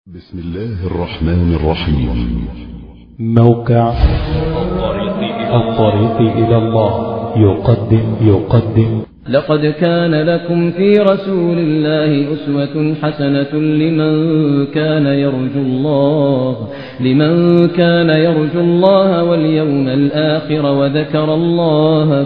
بسم الله الرحمن الرحيم موقع الطريق إلى الله يقدم يقدم لقد كان لكم في رسول الله أسوة حسنة لمن كان يرجو الله لمن كان يرجو الله واليوم الآخر وذكر الله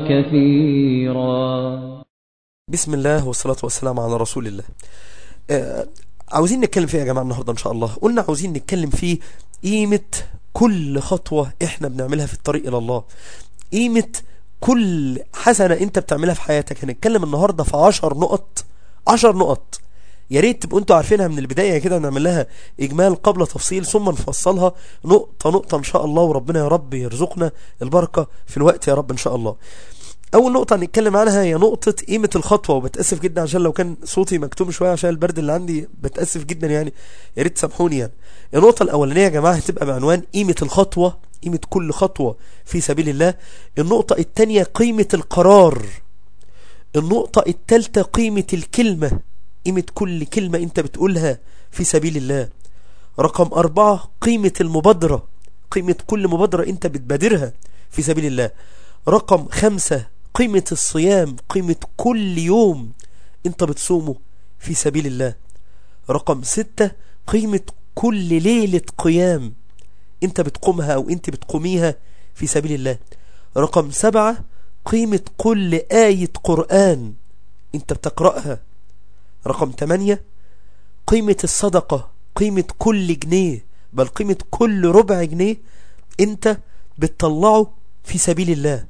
كثيرا بسم الله والصلاة والسلام على رسول الله آه عاوزين نتكلم فيه يا جماعة النهاردة إن شاء الله قلنا عاوزين نتكلم فيه قيمة كل خطوة إحنا بنعملها في الطريق إلى الله قيمة كل حسنة أنت بتعملها في حياتك هنتكلم النهاردة في عشر نقط عشر نقط يا ريت تبقوا انتوا عارفينها من البداية كده نعمل لها إجمال قبل تفصيل ثم نفصلها نقطة نقطة إن شاء الله وربنا يا رب يرزقنا البركة في الوقت يا رب إن شاء الله اول نقطه هنتكلم عنها هي نقطه قيمه الخطوه وبتاسف جدا عشان لو كان صوتي مكتوم شويه عشان البرد اللي عندي بتاسف جدا يعني يا ريت تسامحوني يعني النقطه الاولانيه يا جماعه هتبقى بعنوان قيمه الخطوه قيمه كل خطوه في سبيل الله النقطه الثانيه قيمه القرار النقطه الثالثه قيمه الكلمه قيمه كل كلمه انت بتقولها في سبيل الله رقم أربعة قيمة المبادرة قيمة كل مبادرة انت بتبادرها في سبيل الله رقم خمسة قيمة الصيام قيمة كل يوم انت بتصومه في سبيل الله رقم ستة قيمة كل ليلة قيام انت بتقومها او انت بتقوميها في سبيل الله رقم سبعة قيمة كل آية قرآن انت بتقرأها رقم تمانية قيمة الصدقة قيمة كل جنيه بل قيمة كل ربع جنيه انت بتطلعه في سبيل الله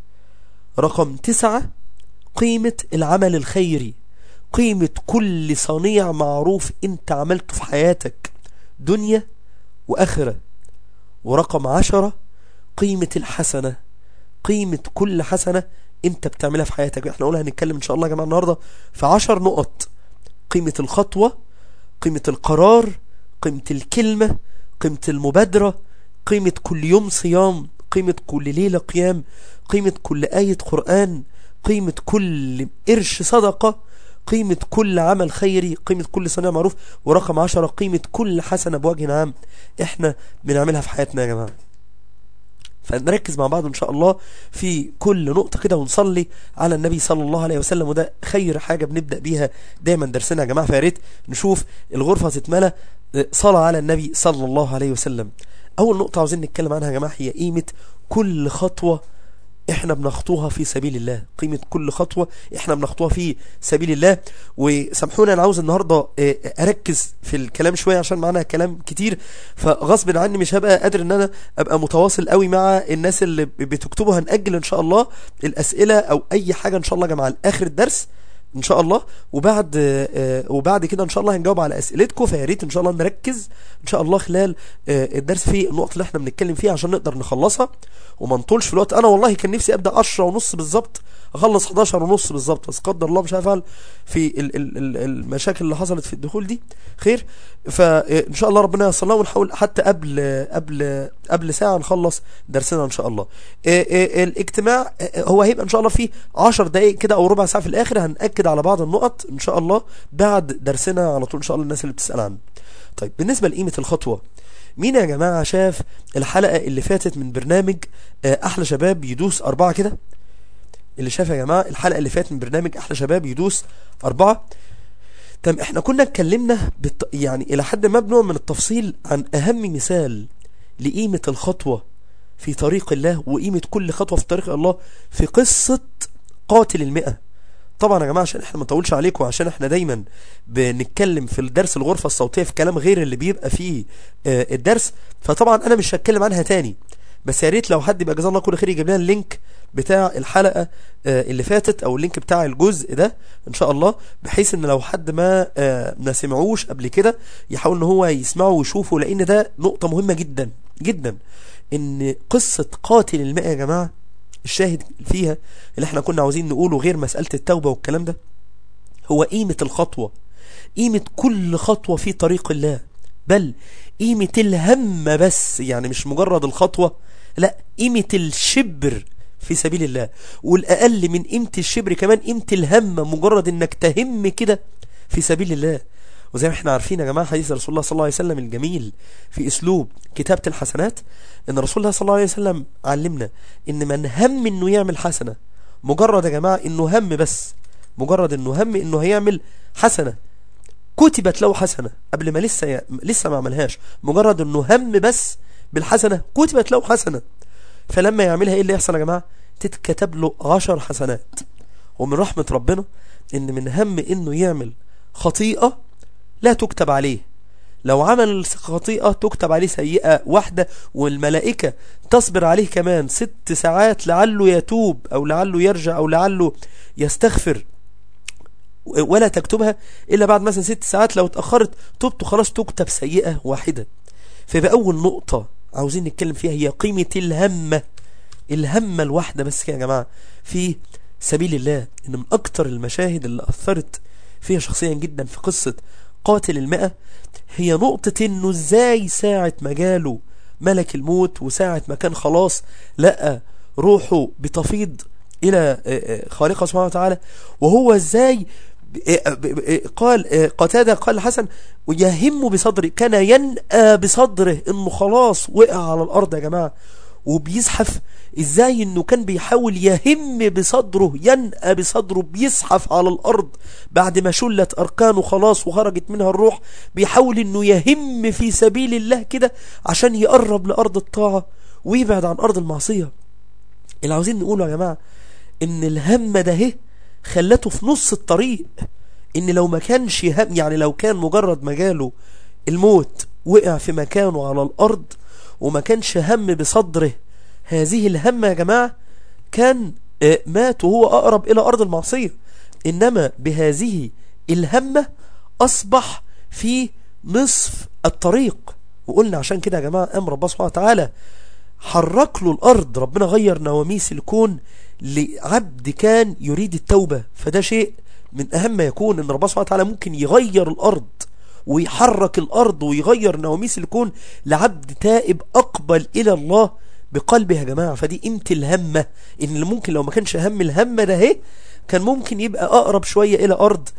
رقم تسعة قيمة العمل الخيري قيمة كل صنيع معروف انت عملته في حياتك دنيا وآخرة ورقم عشرة قيمة الحسنة قيمة كل حسنة انت بتعملها في حياتك احنا قولها هنتكلم ان شاء الله يا جماعة النهاردة في عشر نقط قيمة الخطوة قيمة القرار قيمة الكلمة قيمة المبادرة قيمة كل يوم صيام قيمة كل ليلة قيام قيمة كل آية قرآن قيمة كل قرش صدقة قيمة كل عمل خيري قيمة كل صنيع معروف ورقم عشرة قيمة كل حسنة بوجه عام احنا بنعملها في حياتنا يا جماعة فنركز مع بعض ان شاء الله في كل نقطة كده ونصلي على النبي صلى الله عليه وسلم وده خير حاجة بنبدأ بيها دايما درسنا يا جماعة فياريت نشوف الغرفة تتملى صلاة على النبي صلى الله عليه وسلم اول نقطة عاوزين نتكلم عنها يا جماعة هي قيمة كل خطوة احنا بنخطوها في سبيل الله قيمة كل خطوة احنا بنخطوها في سبيل الله وسامحونا انا عاوز النهاردة اركز في الكلام شوية عشان معانا كلام كتير فغصب عني مش هبقى قادر ان انا ابقى متواصل قوي مع الناس اللي بتكتبوا هنأجل ان شاء الله الاسئلة او اي حاجة ان شاء الله يا جماعة لاخر الدرس ان شاء الله وبعد آه وبعد كده ان شاء الله هنجاوب على اسئلتكم فيا ريت ان شاء الله نركز ان شاء الله خلال آه الدرس في النقط اللي احنا بنتكلم فيها عشان نقدر نخلصها وما نطولش في الوقت انا والله كان نفسي ابدا 10 ونص بالظبط اخلص 11 ونص بالظبط بس قدر الله مش هفعل في ال ال ال المشاكل اللي حصلت في الدخول دي خير فان شاء الله ربنا ييسر لنا ونحاول حتى قبل قبل قبل ساعه نخلص درسنا ان شاء الله آه الاجتماع هو هيبقى ان شاء الله فيه 10 دقائق كده او ربع ساعه في الاخر هنأكد على بعض النقط ان شاء الله بعد درسنا على طول ان شاء الله الناس اللي بتسال عنه طيب بالنسبه لقيمه الخطوه مين يا جماعه شاف الحلقه اللي فاتت من برنامج احلى شباب يدوس اربعه كده اللي شاف يا جماعه الحلقه اللي فاتت من برنامج احلى شباب يدوس اربعه طب احنا كنا اتكلمنا بت... يعني الى حد ما بنوع من التفصيل عن اهم مثال لقيمه الخطوه في طريق الله وقيمه كل خطوه في طريق الله في قصه قاتل المئة طبعا يا جماعه عشان احنا ما نطولش عليكم عشان احنا دايما بنتكلم في الدرس الغرفه الصوتيه في كلام غير اللي بيبقى فيه آه الدرس فطبعا انا مش هتكلم عنها تاني بس يا ريت لو حد يبقى جزاه الله كل خير يجيب لنا اللينك بتاع الحلقه آه اللي فاتت او اللينك بتاع الجزء ده ان شاء الله بحيث ان لو حد ما آه ما سمعوش قبل كده يحاول ان هو يسمعه ويشوفه لان ده نقطه مهمه جدا جدا ان قصه قاتل المئة يا جماعه الشاهد فيها اللي احنا كنا عاوزين نقوله غير مسألة التوبة والكلام ده هو قيمة الخطوة قيمة كل خطوة في طريق الله بل قيمة الهم بس يعني مش مجرد الخطوة لا قيمة الشبر في سبيل الله والأقل من قيمة الشبر كمان قيمة الهم مجرد انك تهم كده في سبيل الله وزي ما احنا عارفين يا جماعة حديث رسول الله صلى الله عليه وسلم الجميل في اسلوب كتابة الحسنات ان رسول الله صلى الله عليه وسلم علمنا ان من هم انه يعمل حسنة مجرد يا جماعة انه هم بس مجرد انه هم انه هيعمل حسنة كتبت له حسنة قبل ما لسه ي... لسه ما عملهاش مجرد انه هم بس بالحسنة كتبت له حسنة فلما يعملها ايه اللي يحصل يا جماعة تتكتب له عشر حسنات ومن رحمة ربنا ان من هم انه يعمل خطيئة لا تكتب عليه لو عمل خطيئة تكتب عليه سيئة واحدة والملائكة تصبر عليه كمان ست ساعات لعله يتوب او لعله يرجع او لعله يستغفر ولا تكتبها إلا بعد مثلا ست ساعات لو اتأخرت تبت خلاص تكتب سيئة واحدة فيبقى أول نقطة عاوزين نتكلم فيها هي قيمة الهمة الهمة الواحدة بس كده يا جماعة في سبيل الله إن من أكتر المشاهد اللي أثرت فيها شخصيا جدا في قصة قاتل المئة هي نقطة إنه إزاي ساعة ما جاله ملك الموت وساعة ما كان خلاص لقى روحه بتفيض إلى خالقه سبحانه وتعالى وهو إزاي قال قتادة قال الحسن ويهم بصدره كان ينأى بصدره انه خلاص وقع على الارض يا جماعة وبيزحف ازاي انه كان بيحاول يهم بصدره ينأى بصدره بيزحف على الارض بعد ما شلت اركانه خلاص وخرجت منها الروح بيحاول انه يهم في سبيل الله كده عشان يقرب لارض الطاعة ويبعد عن ارض المعصية اللي عاوزين نقوله يا جماعة ان الهم ده هي خلته في نص الطريق ان لو ما كانش هم يعني لو كان مجرد ما جاله الموت وقع في مكانه على الارض وما كانش هم بصدره هذه الهمة يا جماعة كان مات وهو اقرب الى ارض المعصية انما بهذه الهمة اصبح في نصف الطريق وقلنا عشان كده يا جماعة امر ربنا سبحانه وتعالى حرك له الارض ربنا غير نواميس الكون لعبد كان يريد التوبة فده شيء من أهم ما يكون أن ربنا سبحانه وتعالى ممكن يغير الأرض ويحرك الأرض ويغير نواميس الكون لعبد تائب أقبل إلى الله بقلبه يا جماعة فدي قيمة الهمة إن اللي ممكن لو ما كانش هم الهمة ده هي كان ممكن يبقى أقرب شوية إلى أرض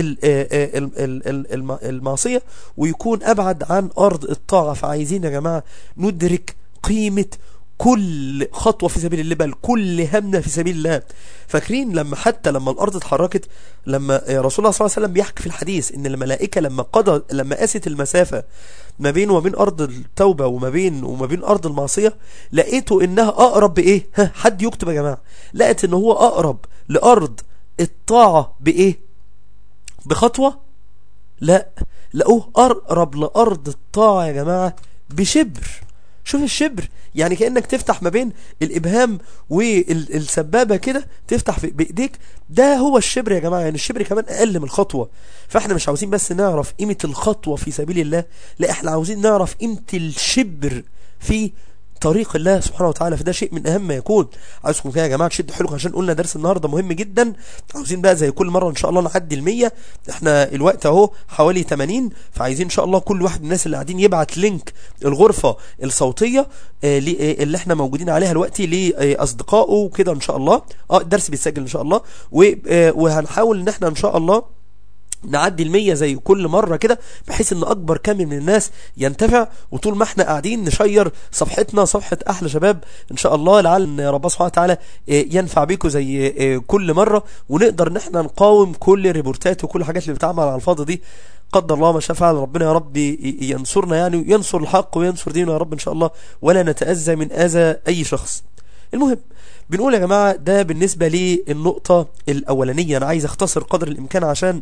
المعصية ويكون أبعد عن أرض الطاعة فعايزين يا جماعة ندرك قيمة كل خطوة في سبيل الله بل كل همنا في سبيل الله فاكرين لما حتى لما الأرض اتحركت لما رسول الله صلى الله عليه وسلم بيحكي في الحديث ان الملائكة لما قضى لما قاست المسافة ما بين وما بين أرض التوبة وما بين وما بين أرض المعصية لقيته انها أقرب بإيه ها حد يكتب يا جماعة لقيت ان هو أقرب لأرض الطاعة بإيه بخطوة لا لقوه أقرب لأرض الطاعة يا جماعة بشبر شوف الشبر يعني كأنك تفتح ما بين الإبهام والسبابة كده تفتح في بإيديك ده هو الشبر يا جماعة يعني الشبر كمان أقل من الخطوة فإحنا مش عاوزين بس نعرف قيمة الخطوة في سبيل الله لا إحنا عاوزين نعرف قيمة الشبر في طريق الله سبحانه وتعالى فده شيء من أهم ما يكون عاوزكم كده يا جماعة تشدوا حيلكم عشان قلنا درس النهاردة مهم جدا عاوزين بقى زي كل مرة إن شاء الله نعدي المية احنا الوقت اهو حوالي 80 فعايزين إن شاء الله كل واحد من الناس اللي قاعدين يبعت لينك الغرفة الصوتية آه اللي احنا موجودين عليها دلوقتي لأصدقائه وكده إن شاء الله اه الدرس بيتسجل إن شاء الله وهنحاول إن احنا إن شاء الله نعدي المية زي كل مرة كده بحيث ان اكبر كم من الناس ينتفع وطول ما احنا قاعدين نشير صفحتنا صفحة احلى شباب ان شاء الله لعل ربنا سبحانه وتعالى ينفع بيكم زي كل مرة ونقدر ان احنا نقاوم كل الريبورتات وكل الحاجات اللي بتعمل على الفاضي دي قدر الله ما شاء فعل ربنا يا رب ينصرنا يعني وينصر الحق وينصر دينه يا رب ان شاء الله ولا نتأذى من اذى اي شخص المهم بنقول يا جماعة ده بالنسبة للنقطة الأولانية أنا عايز أختصر قدر الإمكان عشان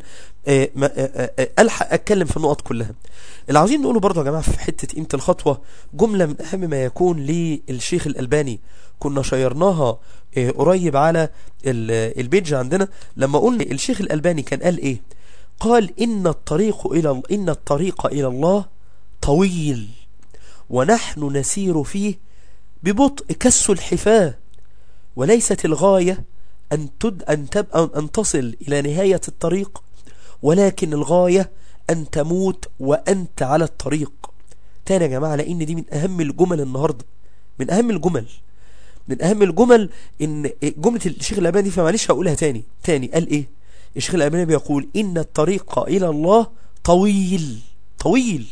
ألحق أتكلم في النقط كلها اللي عاوزين نقوله برضه يا جماعة في حتة قيمة الخطوة جملة من أهم ما يكون للشيخ الألباني كنا شيرناها قريب على البيج عندنا لما قلنا الشيخ الألباني كان قال إيه قال إن الطريق إلى إن الطريق إلى الله طويل ونحن نسير فيه ببطء كالسلحفاه وليست الغاية أن, تد أن, تب أن تصل إلى نهاية الطريق ولكن الغاية أن تموت وأنت على الطريق تاني يا جماعة لأن دي من أهم الجمل النهاردة من أهم الجمل من أهم الجمل إن جملة الشيخ الألباني فمعلش هقولها تاني تاني قال إيه الشيخ الألباني بيقول إن الطريق إلى الله طويل طويل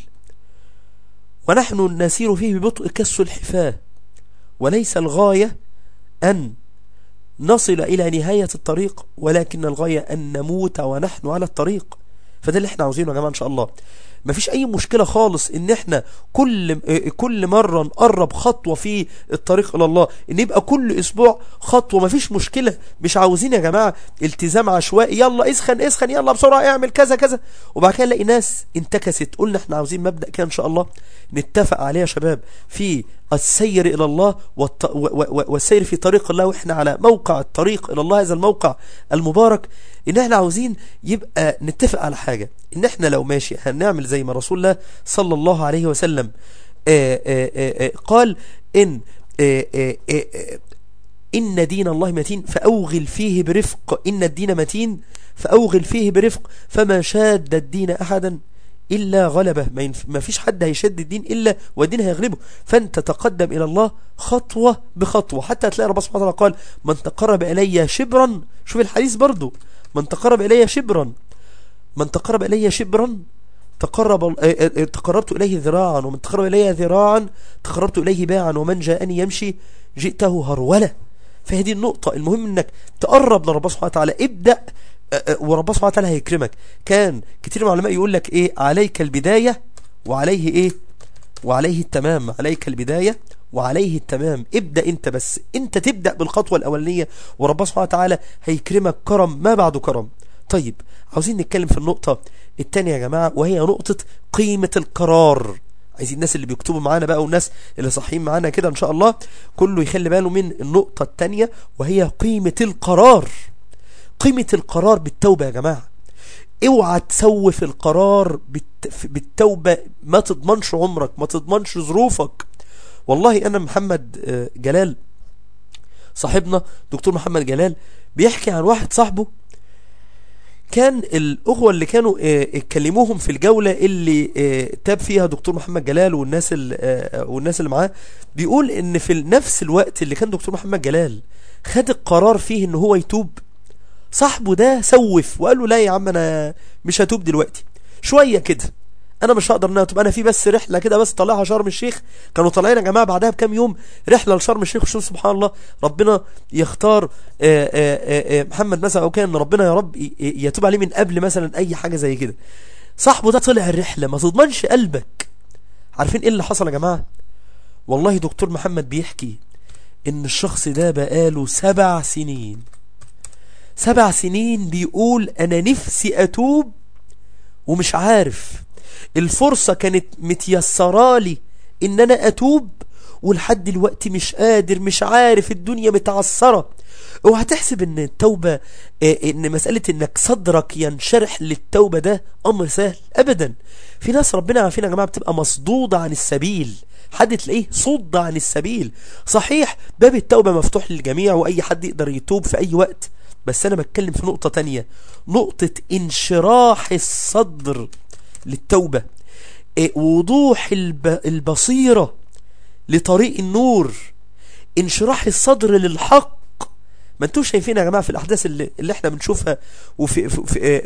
ونحن نسير فيه ببطء كالسلحفاة وليس الغاية أن نصل إلى نهاية الطريق ولكن الغاية أن نموت ونحن على الطريق فده اللي احنا عاوزينه يا جماعة إن شاء الله مفيش أي مشكلة خالص إن احنا كل كل مرة نقرب خطوة في الطريق إلى الله إن يبقى كل أسبوع خطوة مفيش مشكلة مش عاوزين يا جماعة التزام عشوائي يلا اسخن اسخن يلا بسرعة اعمل كذا كذا وبعد كده نلاقي ناس انتكست قلنا احنا عاوزين مبدأ كده إن شاء الله نتفق عليه يا شباب في السير إلى الله والت... و... و... والسير في طريق الله وإحنا على موقع الطريق إلى الله هذا الموقع المبارك إن إحنا عاوزين يبقى نتفق على حاجة إن إحنا لو ماشي هنعمل زي ما رسول الله صلى الله عليه وسلم آآ آآ آآ قال إن آآ آآ آآ إن دين الله متين فأوغل فيه برفق إن الدين متين فأوغل فيه برفق فما شاد الدين أحدا إلا غلبه ما, ينف... ما فيش حد هيشد الدين إلا والدين هيغلبه فأنت تقدم إلى الله خطوة بخطوة حتى تلاقي رب سبحانه وتعالى قال من تقرب إلي شبرا شوف الحديث برضو من تقرب إلي شبرا من تقرب إلي شبرا تقرب تقربت إليه ذراعا ومن تقرب إلي ذراعا تقربت إليه باعا ومن جاءني يمشي جئته هرولة فهذه النقطة المهم انك تقرب لرب سبحانه وتعالى ابدأ ورب سبحانه وتعالى هيكرمك كان كتير من العلماء يقول لك ايه عليك البداية وعليه ايه وعليه التمام عليك البداية وعليه التمام ابدأ انت بس انت تبدأ بالخطوة الاولانية ورب سبحانه وتعالى هيكرمك كرم ما بعد كرم طيب عاوزين نتكلم في النقطة التانية يا جماعة وهي نقطة قيمة القرار عايزين الناس اللي بيكتبوا معانا بقى والناس اللي صاحيين معانا كده ان شاء الله كله يخلي باله من النقطة التانية وهي قيمة القرار قيمة القرار بالتوبة يا جماعة اوعى تسوف القرار بالتوبة ما تضمنش عمرك ما تضمنش ظروفك والله انا محمد جلال صاحبنا دكتور محمد جلال بيحكي عن واحد صاحبه كان الأخوة اللي كانوا اتكلموهم في الجولة اللي تاب فيها دكتور محمد جلال والناس والناس اللي معاه بيقول ان في نفس الوقت اللي كان دكتور محمد جلال خد القرار فيه ان هو يتوب صاحبه ده سوف وقال له لا يا عم انا مش هتوب دلوقتي شوية كده انا مش هقدر ان انا اتوب انا في بس رحله كده بس طلعها شرم الشيخ كانوا طالعين يا جماعه بعدها بكام يوم رحله لشرم الشيخ وشوف سبحان الله ربنا يختار آآ آآ محمد مثلا او كان ربنا يا رب يتوب عليه من قبل مثلا اي حاجه زي كده صاحبه ده طلع الرحله ما تضمنش قلبك عارفين ايه اللي حصل يا جماعه والله دكتور محمد بيحكي ان الشخص ده بقاله سبع سنين سبع سنين بيقول انا نفسي اتوب ومش عارف الفرصة كانت متيسرالي ان انا اتوب ولحد دلوقتي مش قادر مش عارف الدنيا متعثرة اوعى تحسب ان التوبة ان مسألة انك صدرك ينشرح للتوبة ده امر سهل ابدا في ناس ربنا عارفين يا جماعة بتبقى مصدودة عن السبيل حد تلاقيه صد عن السبيل صحيح باب التوبة مفتوح للجميع واي حد يقدر يتوب في اي وقت بس انا بتكلم في نقطة تانية نقطة انشراح الصدر للتوبة إيه وضوح الب... البصيرة لطريق النور انشراح الصدر للحق ما انتوش شايفين يا جماعة في الأحداث اللي, اللي احنا بنشوفها وفي في في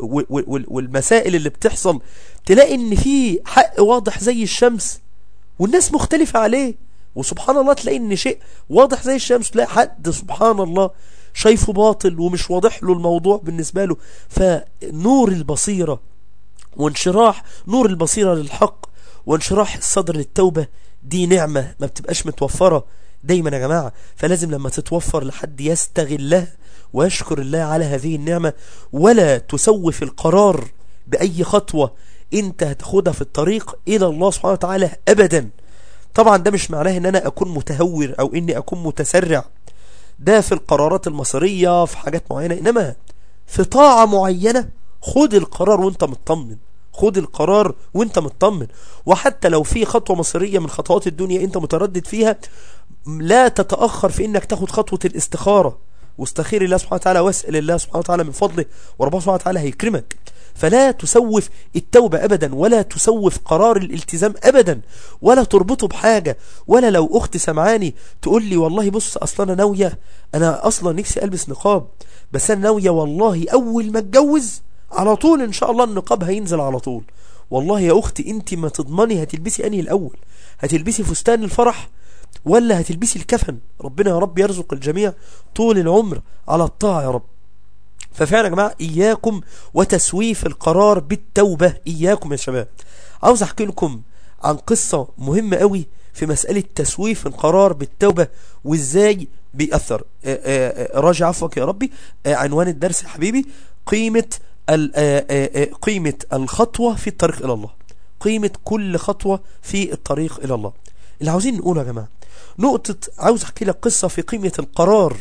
والمسائل اللي بتحصل تلاقي ان في حق واضح زي الشمس والناس مختلفة عليه وسبحان الله تلاقي ان شيء واضح زي الشمس تلاقي حد سبحان الله شايفه باطل ومش واضح له الموضوع بالنسبة له فنور البصيرة وانشراح نور البصيرة للحق وانشراح الصدر للتوبة دي نعمة ما بتبقاش متوفرة دايما يا جماعة فلازم لما تتوفر لحد يستغلها ويشكر الله على هذه النعمة ولا تسوف القرار بأي خطوة انت هتاخدها في الطريق إلى الله سبحانه وتعالى أبدا طبعا ده مش معناه ان انا اكون متهور او اني اكون متسرع ده في القرارات المصيرية في حاجات معينة انما في طاعة معينة خد القرار وانت مطمن خد القرار وانت مطمن وحتى لو في خطوة مصيرية من خطوات الدنيا انت متردد فيها لا تتأخر في انك تاخد خطوة الاستخارة واستخير الله سبحانه وتعالى واسأل الله سبحانه وتعالى من فضله وربنا سبحانه وتعالى هيكرمك فلا تسوف التوبة أبدا ولا تسوف قرار الالتزام أبدا ولا تربطه بحاجة ولا لو أختي سمعاني تقول لي والله بص أصلا أنا ناوية أنا أصلا نفسي ألبس نقاب بس أنا ناوية والله أول ما اتجوز على طول ان شاء الله النقاب هينزل على طول والله يا اختي انت ما تضمني هتلبسي انهي الاول هتلبسي فستان الفرح ولا هتلبسي الكفن ربنا يا رب يرزق الجميع طول العمر على الطاعة يا رب ففعلا يا جماعة إياكم وتسويف القرار بالتوبة إياكم يا شباب عاوز أحكي لكم عن قصة مهمة قوي في مسألة تسويف القرار بالتوبة وإزاي بيأثر آه، آه، آه، راجع عفوك يا ربي آه، عنوان الدرس يا حبيبي قيمة ال- آه، آه، آه، قيمة الخطوة في الطريق إلى الله قيمة كل خطوة في الطريق إلى الله اللي عاوزين نقوله يا جماعة نقطة عاوز أحكي لك قصة في قيمة القرار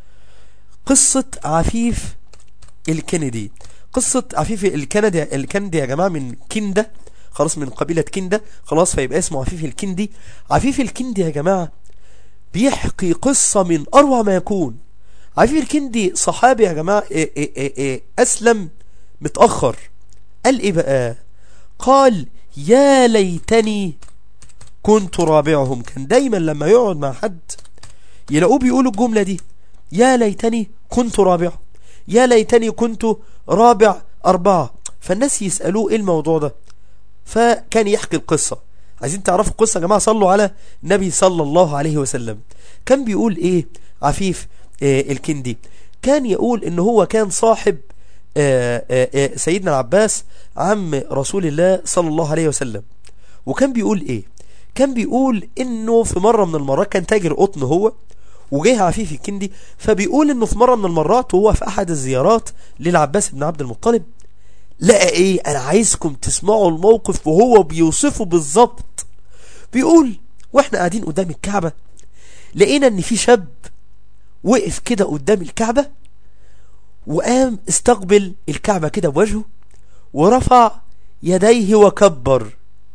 قصة عفيف الكندي قصة عفيف الكندي الكندي يا جماعة من كندا خلاص من قبيلة كندا خلاص فيبقى اسمه عفيف الكندي عفيف الكندي يا جماعة بيحكي قصة من أروع ما يكون عفيف الكندي صحابي يا جماعة إيه إيه إيه إيه أسلم متأخر قال إيه بقى قال يا ليتني كنت رابعهم كان دايما لما يقعد مع حد يلاقوه بيقولوا الجملة دي يا ليتني كنت رابعهم يا ليتني كنت رابع أربعة فالناس يسألوه إيه الموضوع ده فكان يحكي القصة عايزين تعرفوا القصة يا جماعة صلوا على النبي صلى الله عليه وسلم كان بيقول إيه عفيف آه الكندي كان يقول إن هو كان صاحب آه آه آه سيدنا العباس عم رسول الله صلى الله عليه وسلم وكان بيقول إيه كان بيقول إنه في مرة من المرات كان تاجر قطن هو وجه عفيف الكندي فبيقول انه في مرة من المرات وهو في احد الزيارات للعباس بن عبد المطلب لقى ايه انا عايزكم تسمعوا الموقف وهو بيوصفه بالظبط بيقول واحنا قاعدين قدام الكعبة لقينا ان في شاب وقف كده قدام الكعبة وقام استقبل الكعبة كده بوجهه ورفع يديه وكبر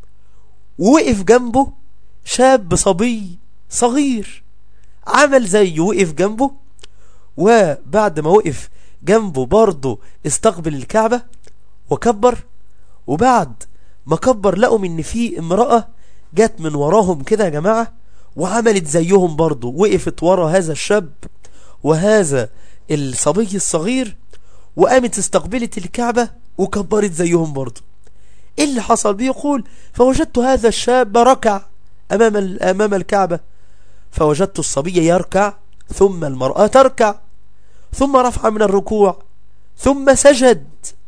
ووقف جنبه شاب صبي صغير عمل زيه وقف جنبه وبعد ما وقف جنبه برضه استقبل الكعبة وكبر وبعد ما كبر لقوا ان في امرأة جت من وراهم كده يا جماعة وعملت زيهم برضه وقفت ورا هذا الشاب وهذا الصبي الصغير وقامت استقبلت الكعبة وكبرت زيهم برضه ايه اللي حصل بيقول فوجدت هذا الشاب ركع امام ال- امام الكعبة فوجدت الصبي يركع ثم المرأة تركع ثم رفع من الركوع ثم سجد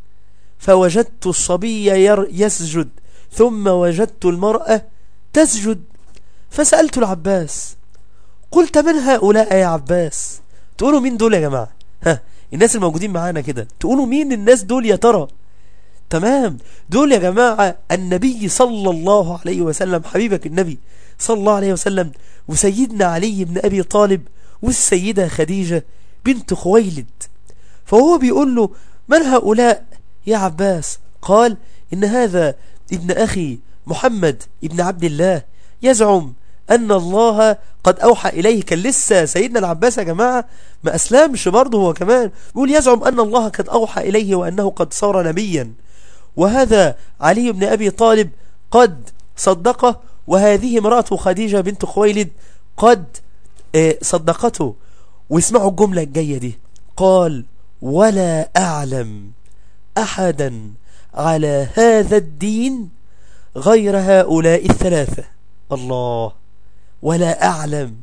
فوجدت الصبي ير يسجد ثم وجدت المرأة تسجد فسألت العباس قلت من هؤلاء يا عباس تقولوا مين دول يا جماعة ها الناس الموجودين معانا كده تقولوا مين الناس دول يا ترى تمام دول يا جماعة النبي صلى الله عليه وسلم حبيبك النبي صلى الله عليه وسلم وسيدنا علي بن أبي طالب والسيدة خديجة بنت خويلد فهو بيقول له من هؤلاء يا عباس قال إن هذا ابن أخي محمد ابن عبد الله يزعم أن الله قد أوحى إليه كان لسه سيدنا العباس يا جماعة ما أسلمش برضه هو كمان بيقول يزعم أن الله قد أوحى إليه وأنه قد صار نبيا وهذا علي بن أبي طالب قد صدقه وهذه امرأة خديجة بنت خويلد قد آه، صدقته واسمعوا الجملة الجاية دي قال ولا أعلم أحدا على هذا الدين غير هؤلاء الثلاثة الله ولا أعلم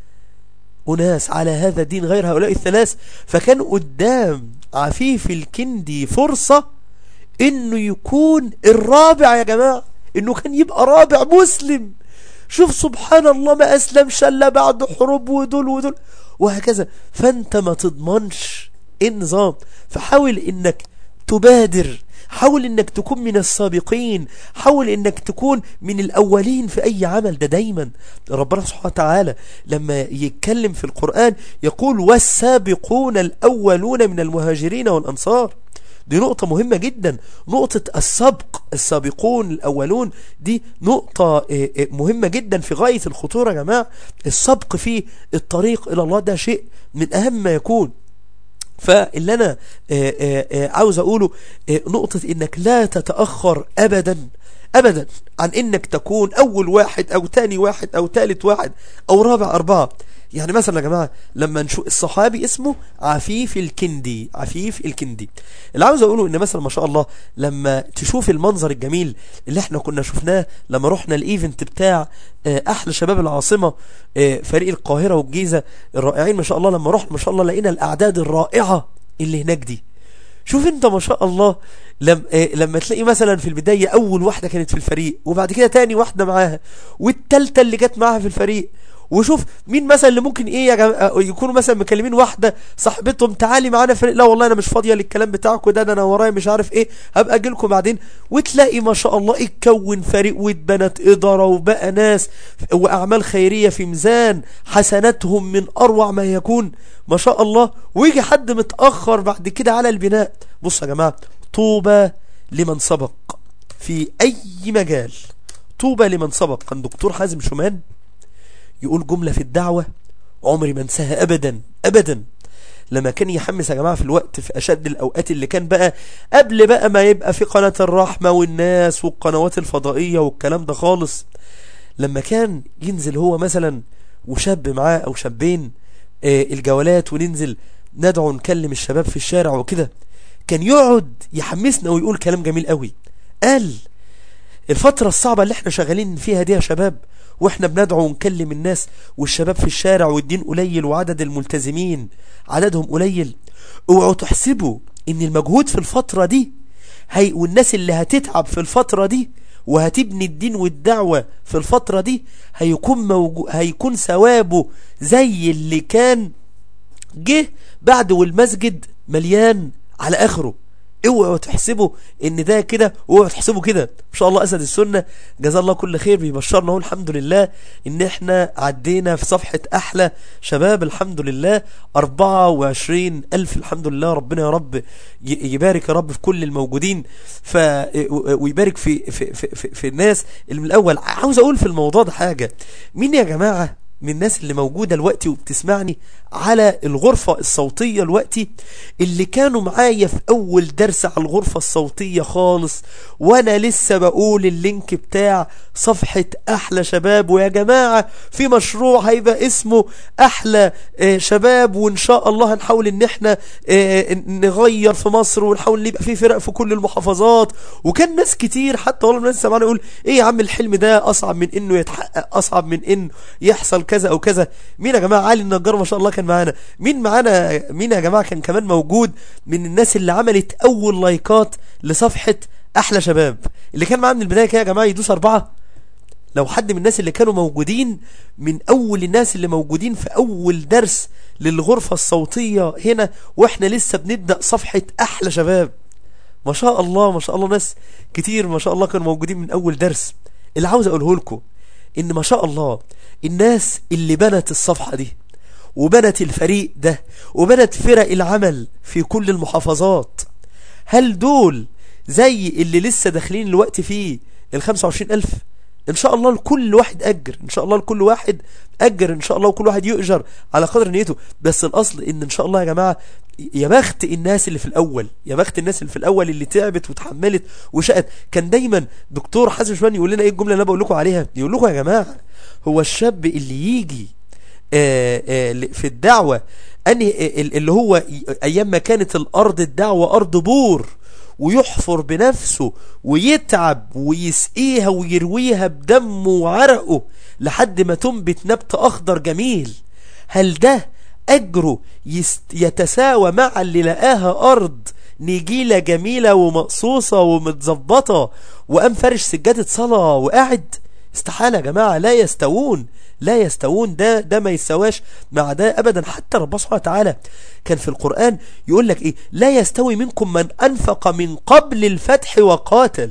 أناس على هذا الدين غير هؤلاء الثلاث فكان قدام عفيف الكندي فرصة انه يكون الرابع يا جماعة انه كان يبقى رابع مسلم شوف سبحان الله ما اسلمش الا بعد حروب ودول ودول وهكذا فانت ما تضمنش ايه النظام فحاول انك تبادر حاول انك تكون من السابقين حاول انك تكون من الاولين في اي عمل ده دايما ربنا سبحانه وتعالى لما يتكلم في القرآن يقول والسابقون الاولون من المهاجرين والانصار دي نقطة مهمة جدا نقطة السبق السابقون الأولون دي نقطة آه، آه، مهمة جدا في غاية الخطورة يا جماعة السبق في الطريق إلى الله ده شيء من أهم ما يكون فاللي أنا آه، آه، آه، عاوز أقوله آه، نقطة إنك لا تتأخر أبدا ابدا عن انك تكون اول واحد او تاني واحد او تالت واحد او رابع اربعة يعني مثلا يا جماعة لما نشوف الصحابي اسمه عفيف الكندي عفيف الكندي اللي عاوز اقوله ان مثلا ما شاء الله لما تشوف المنظر الجميل اللي احنا كنا شفناه لما رحنا الايفنت بتاع آه، احلى شباب العاصمة آه، فريق القاهرة والجيزة الرائعين ما شاء الله لما رحنا ما شاء الله لقينا الاعداد الرائعة اللي هناك دي شوف انت ما شاء الله لم آه لما تلاقي مثلا في البداية اول واحدة كانت في الفريق وبعد كده تاني واحدة معاها والتالتة اللي جت معاها في الفريق وشوف مين مثلا اللي ممكن ايه يا جماعة يكونوا مثلا مكلمين واحدة صاحبتهم تعالي معانا فريق لا والله انا مش فاضية للكلام بتاعكم ده ده انا ورايا مش عارف ايه هبقى اجي لكم بعدين وتلاقي ما شاء الله اتكون فريق واتبنت ادارة وبقى ناس واعمال خيرية في ميزان حسناتهم من اروع ما يكون ما شاء الله ويجي حد متأخر بعد كده على البناء بص يا جماعة طوبى لمن سبق في اي مجال طوبى لمن سبق كان دكتور حازم شومان يقول جملة في الدعوة عمري ما انساها ابدا ابدا لما كان يحمس يا جماعة في الوقت في أشد الأوقات اللي كان بقى قبل بقى ما يبقى في قناة الرحمة والناس والقنوات الفضائية والكلام ده خالص لما كان ينزل هو مثلا وشاب معاه أو شابين آه، الجولات وننزل ندعو نكلم الشباب في الشارع وكده كان يقعد يحمسنا ويقول كلام جميل قوي قال الفترة الصعبة اللي احنا شغالين فيها دي يا شباب واحنا بندعو ونكلم الناس والشباب في الشارع والدين قليل وعدد الملتزمين عددهم قليل اوعوا تحسبوا ان المجهود في الفترة دي هي والناس اللي هتتعب في الفترة دي وهتبني الدين والدعوة في الفترة دي هيكون موجو هيكون ثوابه زي اللي كان جه بعد والمسجد مليان على اخره اوعوا تحسبوا ان ده كده اوعوا تحسبوا كده ان شاء الله اسد السنه جزاه الله كل خير بيبشرنا اهو الحمد لله ان احنا عدينا في صفحه احلى شباب الحمد لله 24 الف الحمد لله ربنا يا رب ي- يبارك يا رب في كل الموجودين ف ويبارك في في في, في, في الناس اللي من الاول عاوز اقول في الموضوع ده حاجه مين يا جماعه من الناس اللي موجودة الوقت وبتسمعني على الغرفة الصوتية الوقت اللي كانوا معايا في أول درس على الغرفة الصوتية خالص وأنا لسه بقول اللينك بتاع صفحة أحلى شباب ويا جماعة في مشروع هيبقى اسمه أحلى آه، شباب وإن شاء الله هنحاول إن احنا آه، نغير في مصر ونحاول يبقى في فرق في كل المحافظات وكان ناس كتير حتى والله الناس سمعنا يقول ايه يا عم الحلم ده اصعب من انه يتحقق اصعب من ان يحصل كذا او كذا مين يا جماعه علي النجار ما شاء الله كان معانا مين معانا مين يا جماعه كان كمان موجود من الناس اللي عملت اول لايكات لصفحه احلى شباب اللي كان معانا من البدايه كده يا جماعه يدوس اربعه لو حد من الناس اللي كانوا موجودين من اول الناس اللي موجودين في اول درس للغرفة الصوتية هنا واحنا لسه بنبدأ صفحة احلى شباب ما شاء الله ما شاء الله ناس كتير ما شاء الله كانوا موجودين من اول درس اللي عاوز اقوله لكم ان ما شاء الله الناس اللي بنت الصفحة دي وبنت الفريق ده وبنت فرق العمل في كل المحافظات هل دول زي اللي لسه داخلين الوقت فيه ال 25 ألف ان شاء الله لكل واحد اجر ان شاء الله لكل واحد اجر ان شاء الله وكل واحد يؤجر على قدر نيته بس الاصل ان ان شاء الله يا جماعه يا بخت الناس اللي في الاول يا بخت الناس اللي في الاول اللي تعبت وتحملت وشقت كان دايما دكتور حسن شومان يقول لنا ايه الجمله اللي انا بقول لكم عليها يقول لكم يا جماعه هو الشاب اللي يجي آه، آه، في الدعوه انهي اللي هو ي- ايام ما كانت الارض الدعوه ارض بور ويحفر بنفسه ويتعب ويسقيها ويرويها بدمه وعرقه لحد ما تنبت نبت أخضر جميل هل ده أجره يست يتساوى مع اللي لقاها أرض نجيلة جميلة ومقصوصة ومتظبطة وقام فرش سجادة صلاة وقاعد استحالة يا جماعة لا يستوون لا يستوون ده ده ما يستواش مع ده ابدا حتى ربنا سبحانه وتعالى كان في القرآن يقول لك ايه لا يستوي منكم من انفق من قبل الفتح وقاتل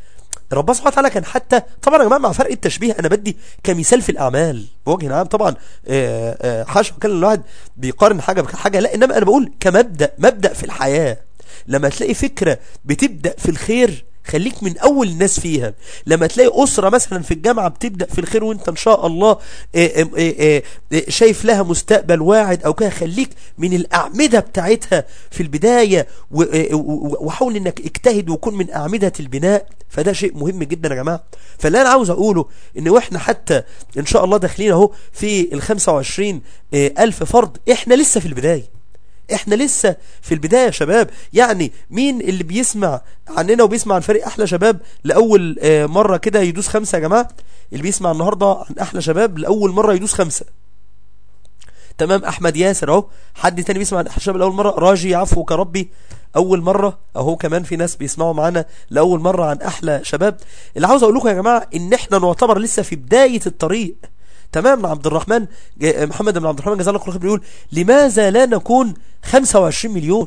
ربنا سبحانه وتعالى كان حتى طبعا يا جماعه مع فرق التشبيه انا بدي كمثال في الاعمال بوجه عام طبعا آه، آه، حاشا كان الواحد بيقارن حاجه بحاجه لا انما انا بقول كمبدا مبدا في الحياه لما تلاقي فكره بتبدا في الخير خليك من اول الناس فيها لما تلاقي اسره مثلا في الجامعه بتبدا في الخير وانت ان شاء الله آه، آه، آه، آه، شايف لها مستقبل واعد او كده خليك من الاعمده بتاعتها في البدايه و- آه، و- وحاول انك اجتهد وكن من اعمده البناء فده شيء مهم جدا يا جماعه فاللي انا عاوز اقوله ان واحنا حتى ان شاء الله داخلين اهو في ال 25 آه، الف فرد احنا لسه في البدايه احنا لسه في البدايه يا شباب يعني مين اللي بيسمع عننا وبيسمع عن فريق احلى شباب لاول آه، مره كده يدوس خمسه يا جماعه اللي بيسمع النهارده عن احلى شباب لاول مره يدوس خمسه تمام احمد ياسر اهو حد تاني بيسمع عن احلى شباب لاول مره راجي عفوك يا ربي اول مره اهو كمان في ناس بيسمعوا معانا لاول مره عن احلى شباب اللي عاوز اقول لكم يا جماعه ان احنا نعتبر لسه في بدايه الطريق تمام عبد الرحمن ج- محمد بن عبد الرحمن جزاه الله خير بيقول لماذا لا نكون 25 مليون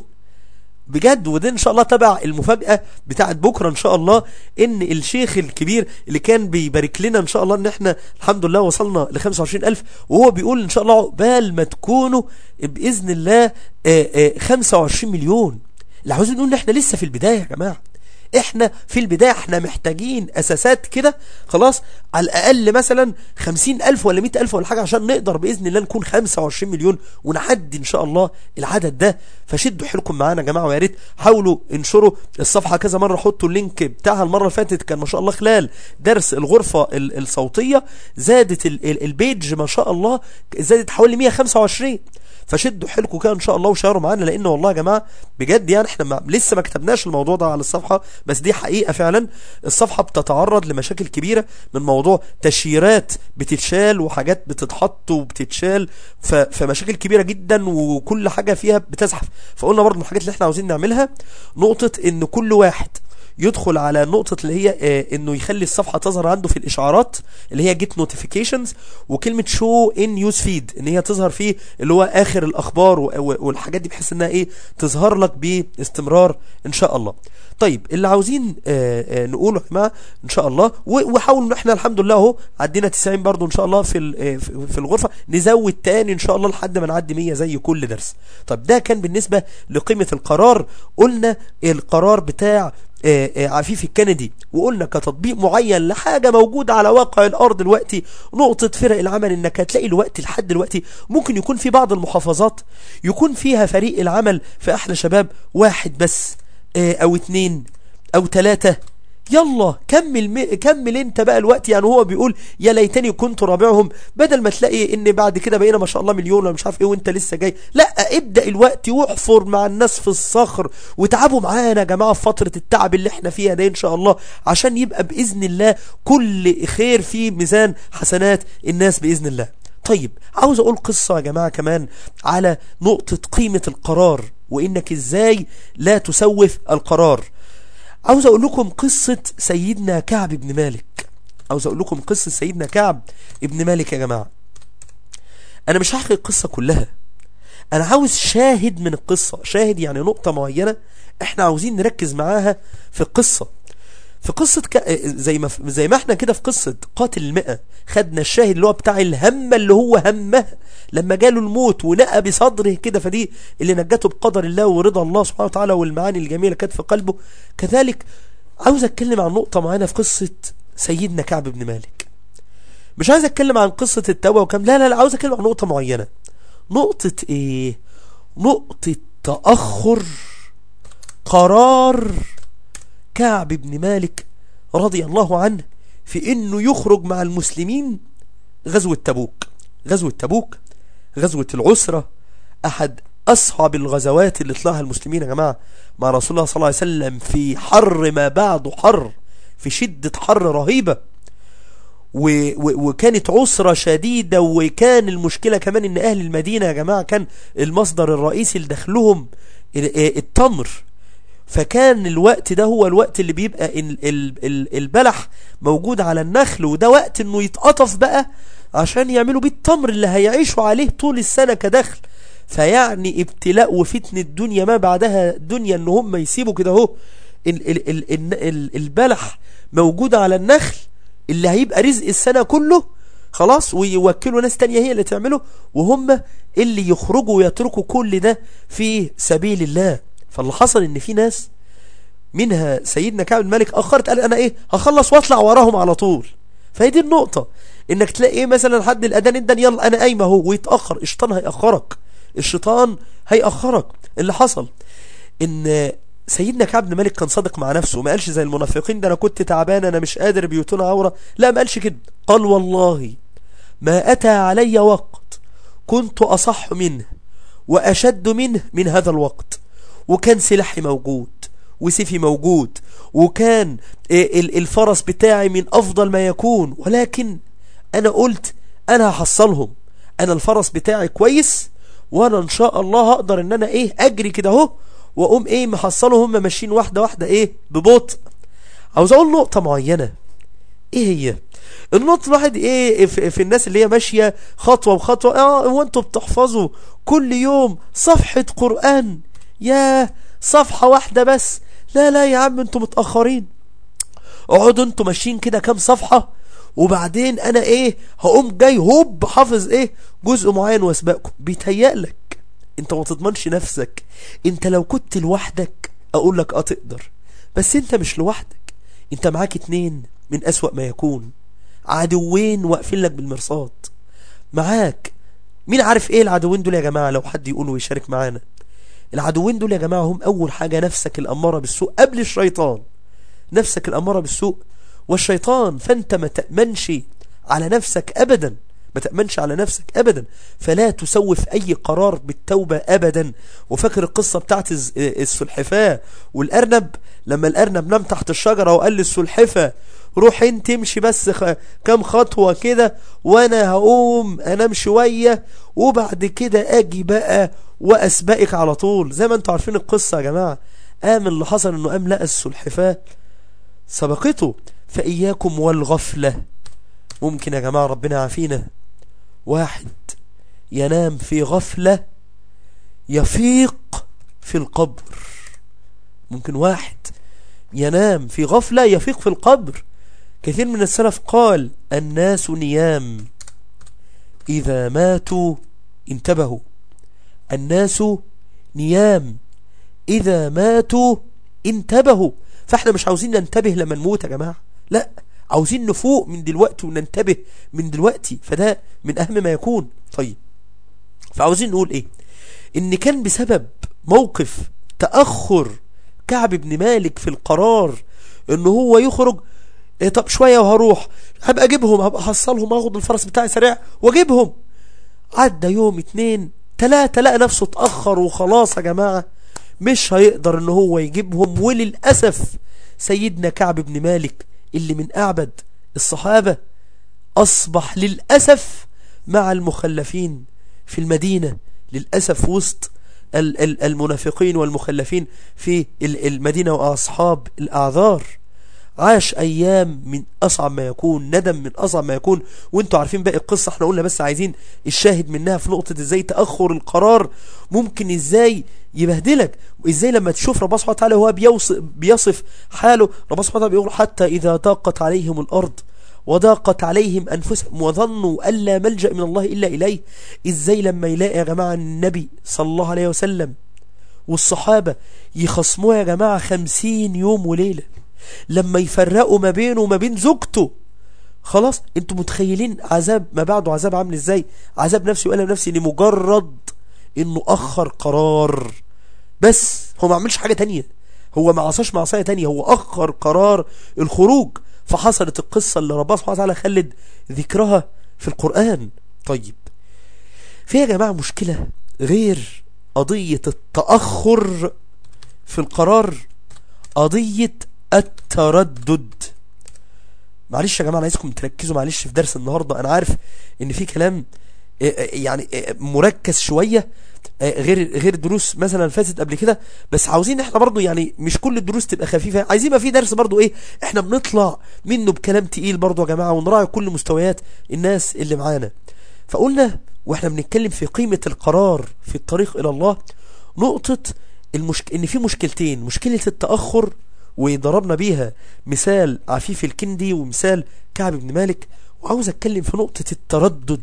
بجد وده ان شاء الله تبع المفاجأة بتاعت بكرة ان شاء الله ان الشيخ الكبير اللي كان بيبارك لنا ان شاء الله ان احنا الحمد لله وصلنا ل 25 الف وهو بيقول ان شاء الله عقبال ما تكونوا باذن الله آه، آه، 25 مليون اللي عاوزين نقول ان احنا لسه في البداية يا جماعة احنا في البداية احنا محتاجين اساسات كده خلاص على الاقل مثلا خمسين الف ولا مئة الف ولا حاجة عشان نقدر باذن الله نكون خمسة وعشرين مليون ونعدي ان شاء الله العدد ده فشدوا حيلكم معانا يا جماعة ويا ريت حاولوا انشروا الصفحة كذا مرة حطوا اللينك بتاعها المرة اللي فاتت كان ما شاء الله خلال درس الغرفة ال- الصوتية زادت ال- ال- البيج ما شاء الله زادت حوالي 125 فشدوا حيلكم كده ان شاء الله وشاروا معانا لان والله يا جماعه بجد يعني احنا ما لسه ما كتبناش الموضوع ده على الصفحه بس دي حقيقه فعلا الصفحه بتتعرض لمشاكل كبيره من موضوع تشييرات بتتشال وحاجات بتتحط وبتتشال ف... فمشاكل كبيره جدا وكل حاجه فيها بتزحف فقلنا برضه من الحاجات اللي احنا عاوزين نعملها نقطه ان كل واحد يدخل على نقطة اللي هي آه انه يخلي الصفحة تظهر عنده في الاشعارات اللي هي جيت نوتيفيكيشنز وكلمة شو ان نيوز فيد ان هي تظهر فيه اللي هو اخر الاخبار و- و- والحاجات دي بحيث انها ايه تظهر لك باستمرار ان شاء الله طيب اللي عاوزين آه آه نقوله يا جماعه ان شاء الله و- وحاولوا ان احنا الحمد لله اهو عدينا 90 برضو ان شاء الله في ال- آه في في الغرفه نزود تاني ان شاء الله لحد ما نعدي 100 زي كل درس طب ده كان بالنسبه لقيمه القرار قلنا القرار بتاع آه، آه، عفيف الكندي وقلنا كتطبيق معين لحاجة موجودة على واقع الأرض دلوقتي نقطة فرق العمل إنك هتلاقي الوقت لحد دلوقتي ممكن يكون في بعض المحافظات يكون فيها فريق العمل في أحلى شباب واحد بس آه، أو اتنين أو تلاتة يلا كمل م... كمل انت بقى الوقت يعني هو بيقول يا ليتني كنت رابعهم بدل ما تلاقي ان بعد كده بقينا ما شاء الله مليون ولا مش عارف ايه وانت لسه جاي لا ابدا الوقت واحفر مع الناس في الصخر وتعبوا معانا يا جماعه في فتره التعب اللي احنا فيها ده ان شاء الله عشان يبقى باذن الله كل خير في ميزان حسنات الناس باذن الله طيب عاوز اقول قصه يا جماعه كمان على نقطه قيمه القرار وانك ازاي لا تسوف القرار عاوز اقول لكم قصة سيدنا كعب بن مالك عاوز اقول لكم قصة سيدنا كعب ابن مالك يا جماعة انا مش هحكي القصة كلها انا عاوز شاهد من القصة شاهد يعني نقطة معينة احنا عاوزين نركز معاها في القصة في قصة ك... زي ما زي ما احنا كده في قصة قاتل المئة خدنا الشاهد اللي هو بتاع الهمة اللي هو همها لما جاله الموت ولقى بصدره كده فدي اللي نجته بقدر الله ورضا الله سبحانه وتعالى والمعاني الجميلة كانت في قلبه كذلك عاوز اتكلم عن نقطة معينة في قصة سيدنا كعب بن مالك مش عايز اتكلم عن قصة التوبة وكم لا لا لا عاوز اتكلم عن نقطة معينة نقطة ايه نقطة تأخر قرار كعب بن مالك رضي الله عنه في انه يخرج مع المسلمين غزوة تبوك غزوة تبوك غزوة العسرة احد اصعب الغزوات اللي طلعها المسلمين يا جماعة مع رسول الله صلى الله عليه وسلم في حر ما بعده حر في شدة حر رهيبة و و وكانت عسرة شديدة وكان المشكلة كمان ان اهل المدينة يا جماعة كان المصدر الرئيسي لدخلهم التمر فكان الوقت ده هو الوقت اللي بيبقى ال ال ال البلح موجود على النخل وده وقت انه يتقطف بقى عشان يعملوا بيه التمر اللي هيعيشوا عليه طول السنة كدخل فيعني ابتلاء وفتنة الدنيا ما بعدها الدنيا ان هم يسيبوا كده اهو ال ال ال ال ال البلح موجود على النخل اللي هيبقى رزق السنة كله خلاص ويوكلوا ناس تانية هي اللي تعمله وهم اللي يخرجوا ويتركوا كل ده في سبيل الله فاللي حصل ان في ناس منها سيدنا كعب بن مالك اخرت قال انا ايه هخلص واطلع وراهم على طول فهي دي النقطة انك تلاقي ايه مثلا حد الاذان ادن يلا انا قايمه اهو ويتاخر الشيطان هيأخرك الشيطان هيأخرك اللي حصل ان سيدنا كعب بن مالك كان صادق مع نفسه ما قالش زي المنافقين ده انا كنت تعبان انا مش قادر بيوتنا عورة لا ما قالش كده قال والله ما اتى علي وقت كنت اصح منه واشد منه من هذا الوقت وكان سلاحي موجود وسيفي موجود وكان ال- الفرس بتاعي من افضل ما يكون ولكن انا قلت انا هحصلهم انا الفرس بتاعي كويس وانا ان شاء الله هقدر ان انا ايه اجري كده اهو واقوم ايه محصلهم هم ماشيين واحده واحده ايه ببطء عاوز اقول نقطه معينه ايه هي النقطة الواحد ايه في, في الناس اللي هي ماشية خطوة بخطوة اه هو انتوا بتحفظوا كل يوم صفحة قرآن يا صفحة واحدة بس لا لا يا عم انتوا متأخرين اقعدوا انتوا ماشيين كده كام صفحة وبعدين انا ايه هقوم جاي هوب حافظ ايه جزء معين واسبقكم بيتهيألك انت ما تضمنش نفسك انت لو كنت لوحدك اقول لك اه تقدر بس انت مش لوحدك انت معاك اتنين من اسوأ ما يكون عدوين واقفين لك بالمرصاد معاك مين عارف ايه العدوين دول يا جماعة لو حد يقول ويشارك معانا العدوين دول يا جماعة هم اول حاجة نفسك الامارة بالسوء قبل الشيطان نفسك الامارة بالسوء والشيطان فانت ما تأمنش على نفسك ابدا ما تأمنش على نفسك ابدا فلا تسوف اي قرار بالتوبة ابدا وفاكر القصة بتاعت الز- السلحفاة والارنب لما الارنب نام تحت الشجرة وقال للسلحفة روح انت امشي بس خ... كام خطوة كده وانا هقوم انام شوية وبعد كده اجي بقى واسبقك على طول زي ما انتوا عارفين القصة يا جماعة قام اللي حصل انه قام لقى السلحفاة سبقته فإياكم والغفلة ممكن يا جماعة ربنا يعافينا واحد ينام في غفلة يفيق في القبر ممكن واحد ينام في غفلة يفيق في القبر كثير من السلف قال الناس نيام إذا ماتوا انتبهوا الناس نيام إذا ماتوا انتبهوا فاحنا مش عاوزين ننتبه لما نموت يا جماعة لا عاوزين نفوق من دلوقتي وننتبه من دلوقتي فده من أهم ما يكون طيب فعاوزين نقول ايه ان كان بسبب موقف تأخر كعب بن مالك في القرار ان هو يخرج إيه طب شوية وهروح هبقى اجيبهم هبقى احصلهم اخد الفرس بتاعي سريع واجيبهم عدى يوم اتنين تلاتة لقى نفسه اتأخر وخلاص يا جماعة مش هيقدر ان هو يجيبهم وللأسف سيدنا كعب بن مالك اللي من أعبد الصحابة أصبح للأسف مع المخلفين في المدينة للأسف وسط ال- ال- المنافقين والمخلفين في ال- المدينة وأصحاب الأعذار عاش أيام من أصعب ما يكون ندم من أصعب ما يكون وانتوا عارفين باقي القصة احنا قلنا بس عايزين الشاهد منها في نقطة ازاي تأخر القرار ممكن ازاي يبهدلك وازاي لما تشوف ربنا سبحانه وتعالى هو بيوصف, بيصف حاله ربنا سبحانه وتعالى بيقول حتى إذا ضاقت عليهم الأرض وضاقت عليهم أنفسهم وظنوا ألا ملجأ من الله إلا إليه إزاي لما يلاقي يا جماعة النبي صلى الله عليه وسلم والصحابة يخصموه يا جماعة خمسين يوم وليلة لما يفرقوا ما بينه وما بين زوجته خلاص انتوا متخيلين عذاب ما بعده عذاب عامل ازاي عذاب نفسي وألم نفسي لمجرد انه اخر قرار بس هو ما عملش حاجة تانية هو ما عصاش معصية تانية هو اخر قرار الخروج فحصلت القصة اللي ربنا سبحانه وتعالى خلد ذكرها في القرآن طيب في يا جماعة مشكلة غير قضية التأخر في القرار قضية التردد معلش يا جماعة أنا عايزكم تركزوا معلش في درس النهاردة أنا عارف إن في كلام آه، آه، يعني آه، مركز شوية آه، غير غير دروس مثلا فاتت قبل كده بس عاوزين احنا برضو يعني مش كل الدروس تبقى خفيفة عايزين يبقى في درس برضو ايه احنا بنطلع منه بكلام تقيل برضو يا جماعة ونراعي كل مستويات الناس اللي معانا فقلنا واحنا بنتكلم في قيمة القرار في الطريق الى الله نقطة المشك... ان في مشكلتين مشكلة التأخر وضربنا بيها مثال عفيف الكندي ومثال كعب بن مالك وعاوز اتكلم في نقطة التردد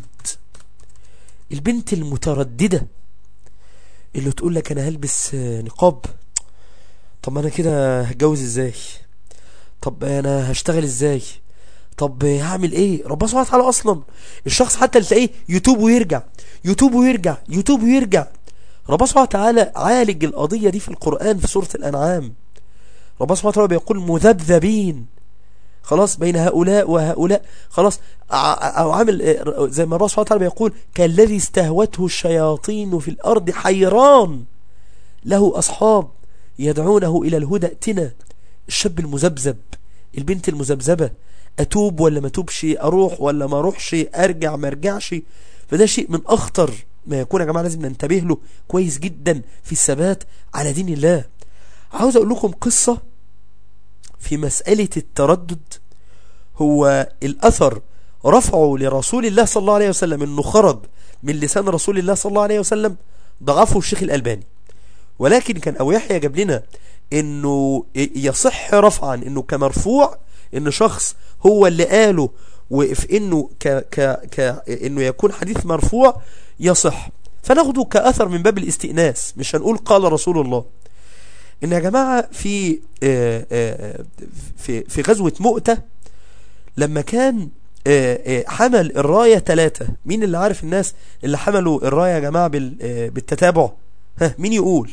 البنت المترددة اللي تقول لك انا هلبس آه، نقاب طب ما انا كده هتجوز ازاي طب انا هشتغل ازاي طب هعمل ايه ربنا سبحانه وتعالى اصلا الشخص حتى اللي تلاقيه يتوب ويرجع يتوب ويرجع يتوب ويرجع ربنا سبحانه وتعالى عالج القضية دي في القرآن في سورة الأنعام ربنا سبحانه وتعالى بيقول مذبذبين خلاص بين هؤلاء وهؤلاء خلاص ع- او عامل آه، زي ما الله سبحانه وتعالى بيقول كالذي استهوته الشياطين في الارض حيران له اصحاب يدعونه الى الهدى ائتنا الشاب المذبذب البنت المذبذبه اتوب ولا ما اتوبش اروح ولا ما اروحش ارجع ما ارجعش فده شيء من اخطر ما يكون يا جماعه لازم ننتبه له كويس جدا في الثبات على دين الله عاوز اقول لكم قصه في مسألة التردد هو الأثر رفعه لرسول الله صلى الله عليه وسلم أنه خرج من لسان رسول الله صلى الله عليه وسلم ضعفه الشيخ الألباني ولكن كان أبو يحيى جاب لنا أنه يصح رفعا أنه كمرفوع أن شخص هو اللي قاله وفي أنه ك ك ك أنه يكون حديث مرفوع يصح فناخده كأثر من باب الاستئناس مش هنقول قال رسول الله ان يا جماعة في آه، آه، في في غزوة مؤتة لما كان آه، آه، حمل الراية ثلاثة مين اللي عارف الناس اللي حملوا الراية يا جماعة بال- آه، بالتتابع ها مين يقول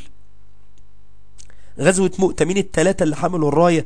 غزوة مؤتة مين الثلاثة اللي حملوا الراية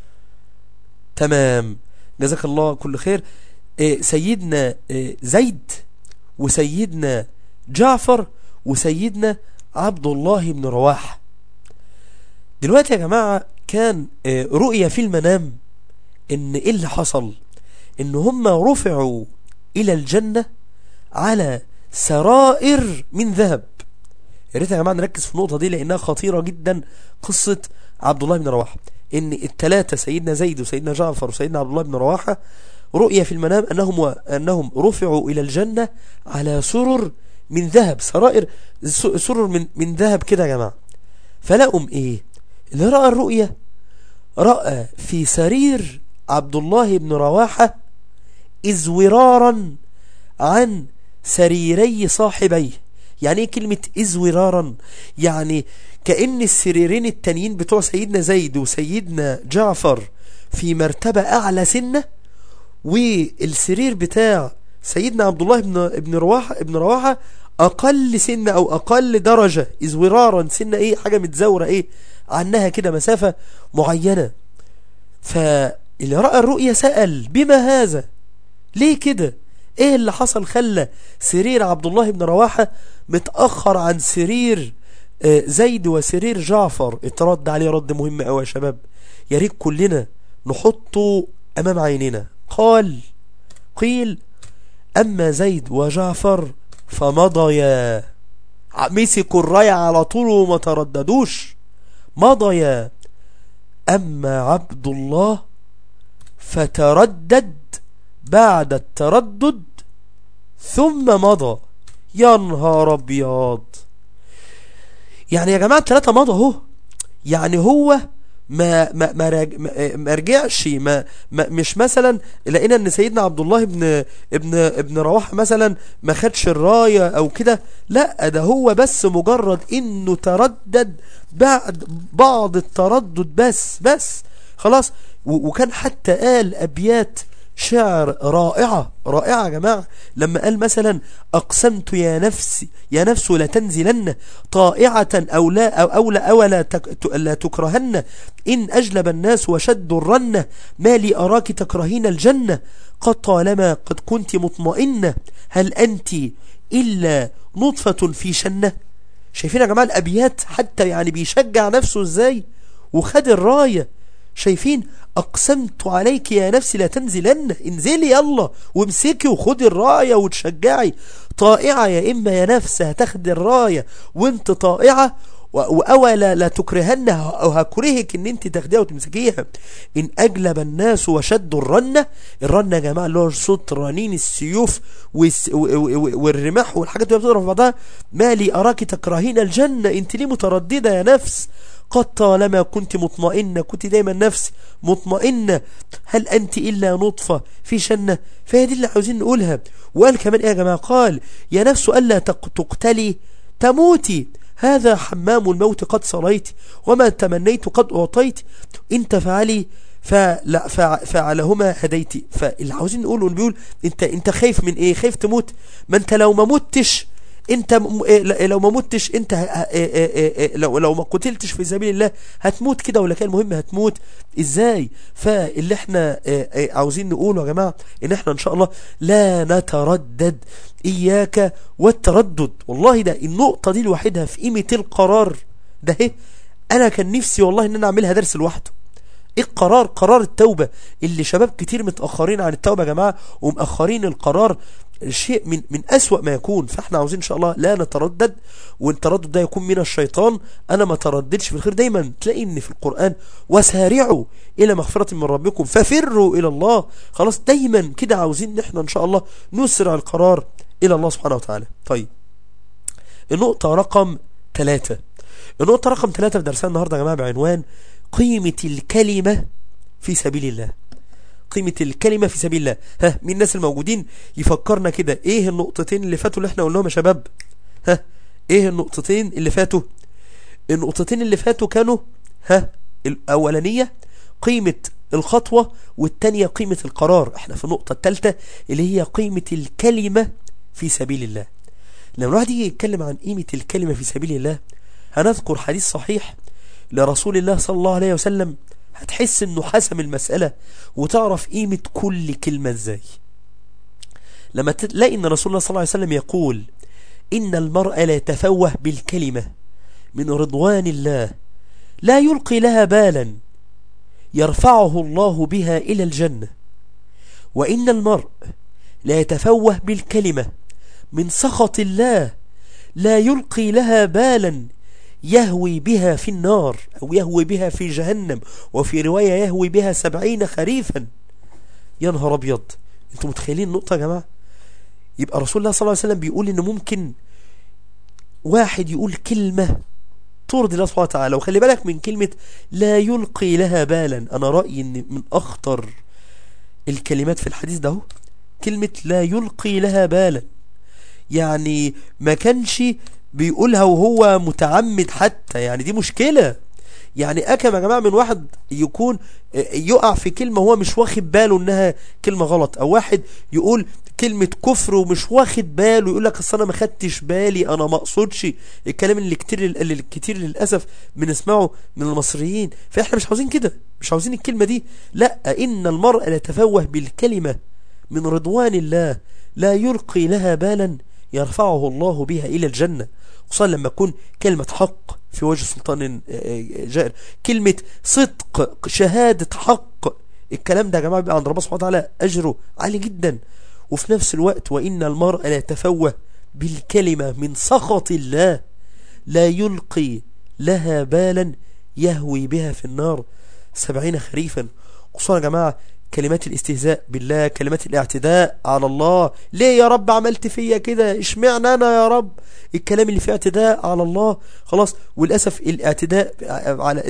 تمام جزاك الله كل خير آه، سيدنا آه، زيد وسيدنا جعفر وسيدنا عبد الله بن رواحه دلوقتي يا جماعة كان آه، رؤية في المنام ان ايه اللي حصل ان هم رفعوا الى الجنة على سرائر من ذهب يا ريت يا جماعة نركز في النقطة دي لانها خطيرة جدا قصة عبد الله بن رواحة ان الثلاثة سيدنا زيد وسيدنا جعفر وسيدنا عبد الله بن رواحة رؤية في المنام انهم انهم رفعوا الى الجنة على سرر من ذهب سرائر س- سرر من من ذهب كده يا جماعة فلقوا ايه اللي رأى الرؤية رأى في سرير عبد الله بن رواحة إزورارا عن سريري صاحبيه يعني ايه كلمة إزورارا يعني كأن السريرين التانيين بتوع سيدنا زيد وسيدنا جعفر في مرتبة أعلى سنة والسرير بتاع سيدنا عبد الله بن ابن رواحة ابن رواحة أقل سنة أو أقل درجة إزورارا سنة إيه حاجة متزورة إيه عنها كده مسافة معينة فاللي رأى الرؤية سأل بما هذا ليه كده ايه اللي حصل خلى سرير عبد الله بن رواحة متأخر عن سرير آه، زيد وسرير جعفر اترد عليه رد مهم قوي يا شباب يا ريت كلنا نحطه امام عيننا قال قيل اما زيد وجعفر فمضيا ع- مسكوا الراية على طول وما ترددوش مضيا أما عبد الله فتردد بعد التردد ثم مضى يا نهار ابيض يعني يا جماعة الثلاثة مضى اهو يعني هو ما ما ما, راج ما, ما رجعش ما, ما مش مثلا لقينا ان سيدنا عبد الله ابن ابن ابن رواحه مثلا ما خدش الرايه او كده لا ده هو بس مجرد انه تردد بعد بعض التردد بس بس خلاص و- وكان حتى قال ابيات شعر رائعة رائعة يا جماعة لما قال مثلا أقسمت يا نفسي يا نفس لا تنزلن طائعة أو لا أو, أو لا, أو لا, تك ت- لا تكرهن إن أجلب الناس وشد الرنة ما لي أراك تكرهين الجنة قد طالما قد كنت مطمئنة هل أنت إلا نطفة في شنة شايفين يا جماعة الأبيات حتى يعني بيشجع نفسه إزاي وخد الراية شايفين أقسمت عليك يا نفسي لا تنزلن انزلي يلا وامسكي وخدي الراية وتشجعي طائعة يا إما يا نفس هتاخد الراية وانت طائعة و- وأولا لا تكرهن أو هكرهك ان انت تاخديها وتمسكيها ان أجلب الناس وشدوا الرنة الرنة يا جماعة اللي هو صوت رنين السيوف والس- و- و- و- والرماح والحاجات اللي بتضرب في بعضها ما لي أراك تكرهين الجنة انت ليه مترددة يا نفس قد طالما كنت مطمئنة كنت دايما نفس مطمئنة هل أنت إلا نطفة في شنة فهي دي اللي عاوزين نقولها وقال كمان إيه يا جماعة قال يا نفس ألا تق- تقتلي تموتي هذا حمام الموت قد صليت وما تمنيت قد أعطيت انت فعلي فلا فع- فعلهما هديت فاللي عاوزين نقوله اللي بيقول انت انت خايف من ايه خايف تموت ما انت لو ما متش انت م- إيه ل- لو ما متش انت ه- إيه إيه إيه إيه لو لو ما قتلتش في سبيل الله هتموت كده ولا كان المهم هتموت ازاي فاللي احنا إيه إيه عاوزين نقوله يا جماعه ان احنا ان شاء الله لا نتردد اياك والتردد والله ده النقطه دي لوحدها في قيمه القرار ده اهي انا كان نفسي والله ان انا اعملها درس لوحده ايه القرار قرار التوبة اللي شباب كتير متأخرين عن التوبة يا جماعة ومأخرين القرار شيء من من أسوأ ما يكون فاحنا عاوزين ان شاء الله لا نتردد والتردد ده يكون من الشيطان انا ما ترددش في الخير دايما تلاقي ان في القرآن وسارعوا الى مغفرة من ربكم ففروا الى الله خلاص دايما كده عاوزين ان احنا ان شاء الله نسرع القرار الى الله سبحانه وتعالى طيب النقطة رقم ثلاثة النقطة رقم ثلاثة في درسنا النهاردة يا جماعة بعنوان قيمة الكلمة في سبيل الله قيمة الكلمة في سبيل الله ها مين الناس الموجودين يفكرنا كده ايه النقطتين اللي فاتوا اللي احنا قلناهم يا شباب ها ايه النقطتين اللي فاتوا النقطتين اللي فاتوا كانوا ها الاولانية قيمة الخطوة والتانية قيمة القرار احنا في النقطة الثالثة اللي هي قيمة الكلمة في سبيل الله لما الواحد يجي يتكلم عن قيمة الكلمة في سبيل الله هنذكر حديث صحيح لرسول الله صلى الله عليه وسلم هتحس انه حسم المسألة وتعرف قيمة كل كلمة ازاي لما تلاقي ان رسول الله صلى الله عليه وسلم يقول ان المرء لا يتفوه بالكلمة من رضوان الله لا يلقي لها بالا يرفعه الله بها الى الجنة وان المرء لا يتفوه بالكلمة من سخط الله لا يلقي لها بالا يهوي بها في النار أو يهوي بها في جهنم وفي رواية يهوي بها سبعين خريفا يا نهار أبيض أنتم متخيلين النقطة يا جماعة يبقى رسول الله صلى الله عليه وسلم بيقول إن ممكن واحد يقول كلمة ترضي الله سبحانه وتعالى وخلي بالك من كلمة لا يلقي لها بالا أنا رأيي إن من أخطر الكلمات في الحديث ده هو كلمة لا يلقي لها بالا يعني ما كانش بيقولها وهو متعمد حتى يعني دي مشكلة يعني أكم يا جماعة من واحد يكون يقع في كلمة هو مش واخد باله انها كلمة غلط او واحد يقول كلمة كفر ومش واخد باله يقول لك اصل انا ما خدتش بالي انا ما اقصدش الكلام اللي كتير اللي كتير للاسف بنسمعه من المصريين فاحنا مش عاوزين كده مش عاوزين الكلمة دي لا ان المرء لا يتفوه بالكلمة من رضوان الله لا يلقي لها بالا يرفعه الله بها الى الجنة خصوصا لما تكون كلمة حق في وجه سلطان جائر كلمة صدق شهادة حق الكلام ده يا جماعة بيبقى عند ربنا سبحانه وتعالى أجره عالي جدا وفي نفس الوقت وإن المرء لا يتفوه بالكلمة من سخط الله لا يلقي لها بالا يهوي بها في النار سبعين خريفا خصوصا يا جماعة كلمات الاستهزاء بالله كلمات الاعتداء على الله ليه يا رب عملت فيا كده اشمعنى انا يا رب الكلام اللي فيه اعتداء على الله خلاص وللاسف الاعتداء على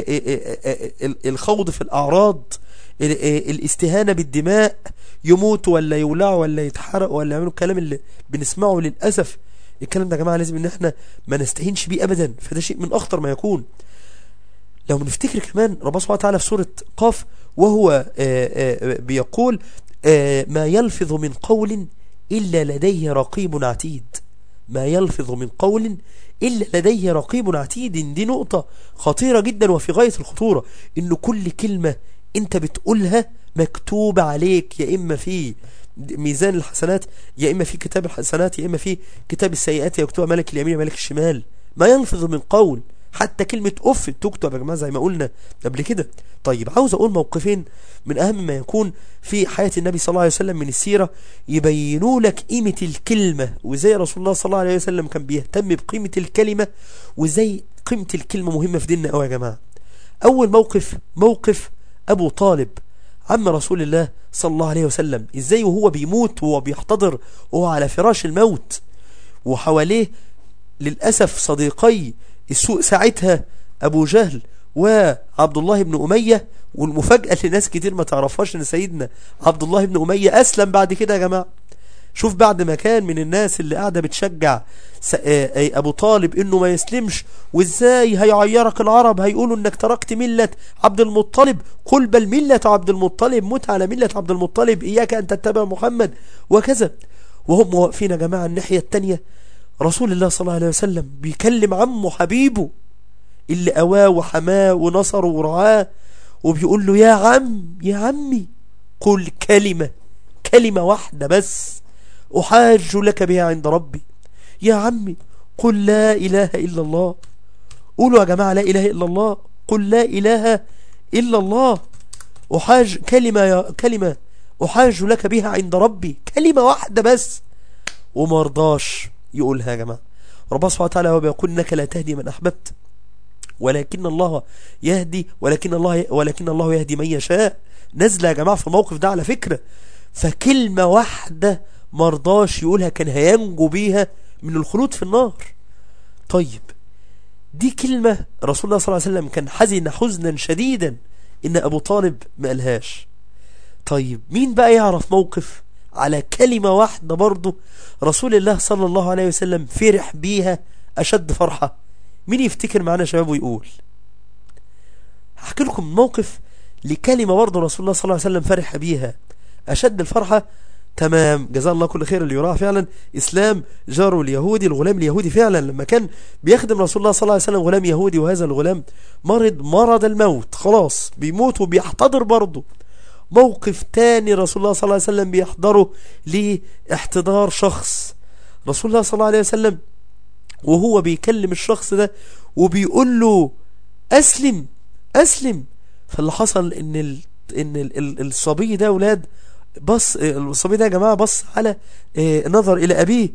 الخوض في الاعراض الاستهانة بالدماء يموت ولا يولع ولا يتحرق ولا يعملوا الكلام اللي بنسمعه للأسف الكلام ده يا جماعة لازم ان احنا ما نستهينش بيه ابدا فده شيء من اخطر ما يكون لو نفتكر كمان ربنا سبحانه وتعالى في سورة قاف وهو آآ آآ بيقول ما يلفظ من قول إلا لديه رقيب عتيد ما يلفظ من قول إلا لديه رقيب عتيد دي نقطة خطيرة جدا وفي غاية الخطورة إن كل كلمة أنت بتقولها مكتوب عليك يا إما في ميزان الحسنات يا إما في كتاب الحسنات يا إما في كتاب السيئات يكتبها ملك اليمين وملك الشمال ما يلفظ من قول حتى كلمة أف تكتب يا جماعة زي ما قلنا قبل كده طيب عاوز أقول موقفين من أهم ما يكون في حياة النبي صلى الله عليه وسلم من السيرة يبينوا لك قيمة الكلمة وزي رسول الله صلى الله عليه وسلم كان بيهتم بقيمة الكلمة وزي قيمة الكلمة مهمة في ديننا قوي يا جماعة أول موقف موقف أبو طالب عم رسول الله صلى الله عليه وسلم ازاي وهو بيموت وهو بيحتضر وهو على فراش الموت وحواليه للأسف صديقي السوء ساعتها أبو جهل وعبد الله بن أمية والمفاجأة اللي ناس كتير ما تعرفهاش ان سيدنا عبد الله بن أمية أسلم بعد كده يا جماعة شوف بعد ما كان من الناس اللي قاعدة بتشجع س- آه، آه، ابو طالب انه ما يسلمش وازاي هيعيرك العرب هيقولوا انك تركت ملة عبد المطلب قل بل ملة عبد المطلب مت على ملة عبد المطلب اياك ان تتبع محمد وكذا وهم واقفين يا جماعة الناحية التانية رسول الله صلى الله عليه وسلم بيكلم عمه حبيبه اللي أواه وحماه ونصره ورعاه وبيقول له يا عم يا عمي قل كلمة كلمة واحدة بس أحاج لك بها عند ربي يا عمي قل لا إله إلا الله قولوا يا جماعة لا إله إلا الله قل لا إله إلا الله أحاج كلمة يا كلمة أحاج لك بها عند ربي كلمة واحدة بس وما رضاش يقولها يا جماعة ربنا سبحانه وتعالى هو بيقول إنك لا تهدي من أحببت ولكن الله يهدي ولكن الله ولكن الله يهدي من يشاء نزل يا جماعة في الموقف ده على فكرة فكلمة واحدة مرضاش يقولها كان هينجو بيها من الخلود في النار طيب دي كلمة رسول الله صلى الله عليه وسلم كان حزن حزنا شديدا إن أبو طالب ما قالهاش طيب مين بقى يعرف موقف على كلمة واحدة برضه رسول الله صلى الله عليه وسلم فرح بيها أشد فرحة مين يفتكر معانا يا شباب ويقول هحكي لكم موقف لكلمة برضه رسول الله صلى الله عليه وسلم فرح بيها أشد الفرحة تمام جزاه الله كل خير اللي يراه فعلا إسلام جاره اليهودي الغلام اليهودي فعلا لما كان بيخدم رسول الله صلى الله عليه وسلم غلام يهودي وهذا الغلام مرض مرض الموت خلاص بيموت وبيحتضر برضه موقف تاني رسول الله صلى الله عليه وسلم بيحضره لاحتضار شخص رسول الله صلى الله عليه وسلم وهو بيكلم الشخص ده وبيقول له أسلم أسلم فاللي حصل إن ال... إن ال... ال... الصبي ده أولاد بص الصبي ده يا جماعة بص على آه، نظر إلى أبيه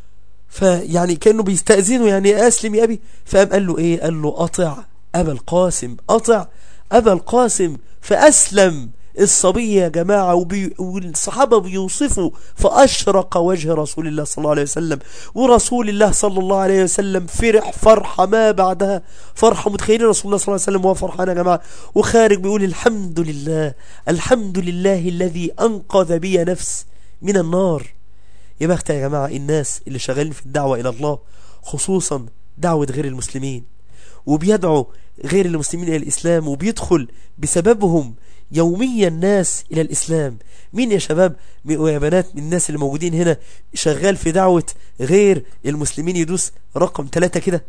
فيعني كأنه بيستأذنه يعني أسلم يا أبي فقام قال له إيه قال له أطع أبا القاسم أطع أبا القاسم فأسلم الصبي يا جماعة وبي... والصحابة بيوصفوا فأشرق وجه رسول الله صلى الله عليه وسلم ورسول الله صلى الله عليه وسلم فرح فرحة ما بعدها فرحة متخيلين رسول الله صلى الله عليه وسلم وهو فرحان يا جماعة وخارج بيقول الحمد لله الحمد لله الذي أنقذ بي نفس من النار يا بخت يا جماعة الناس اللي شغالين في الدعوة إلى الله خصوصا دعوة غير المسلمين وبيدعو غير المسلمين إلى الإسلام وبيدخل بسببهم يوميا الناس إلى الإسلام مين يا شباب م- ويا بنات من الناس اللي موجودين هنا شغال في دعوة غير المسلمين يدوس رقم ثلاثة كده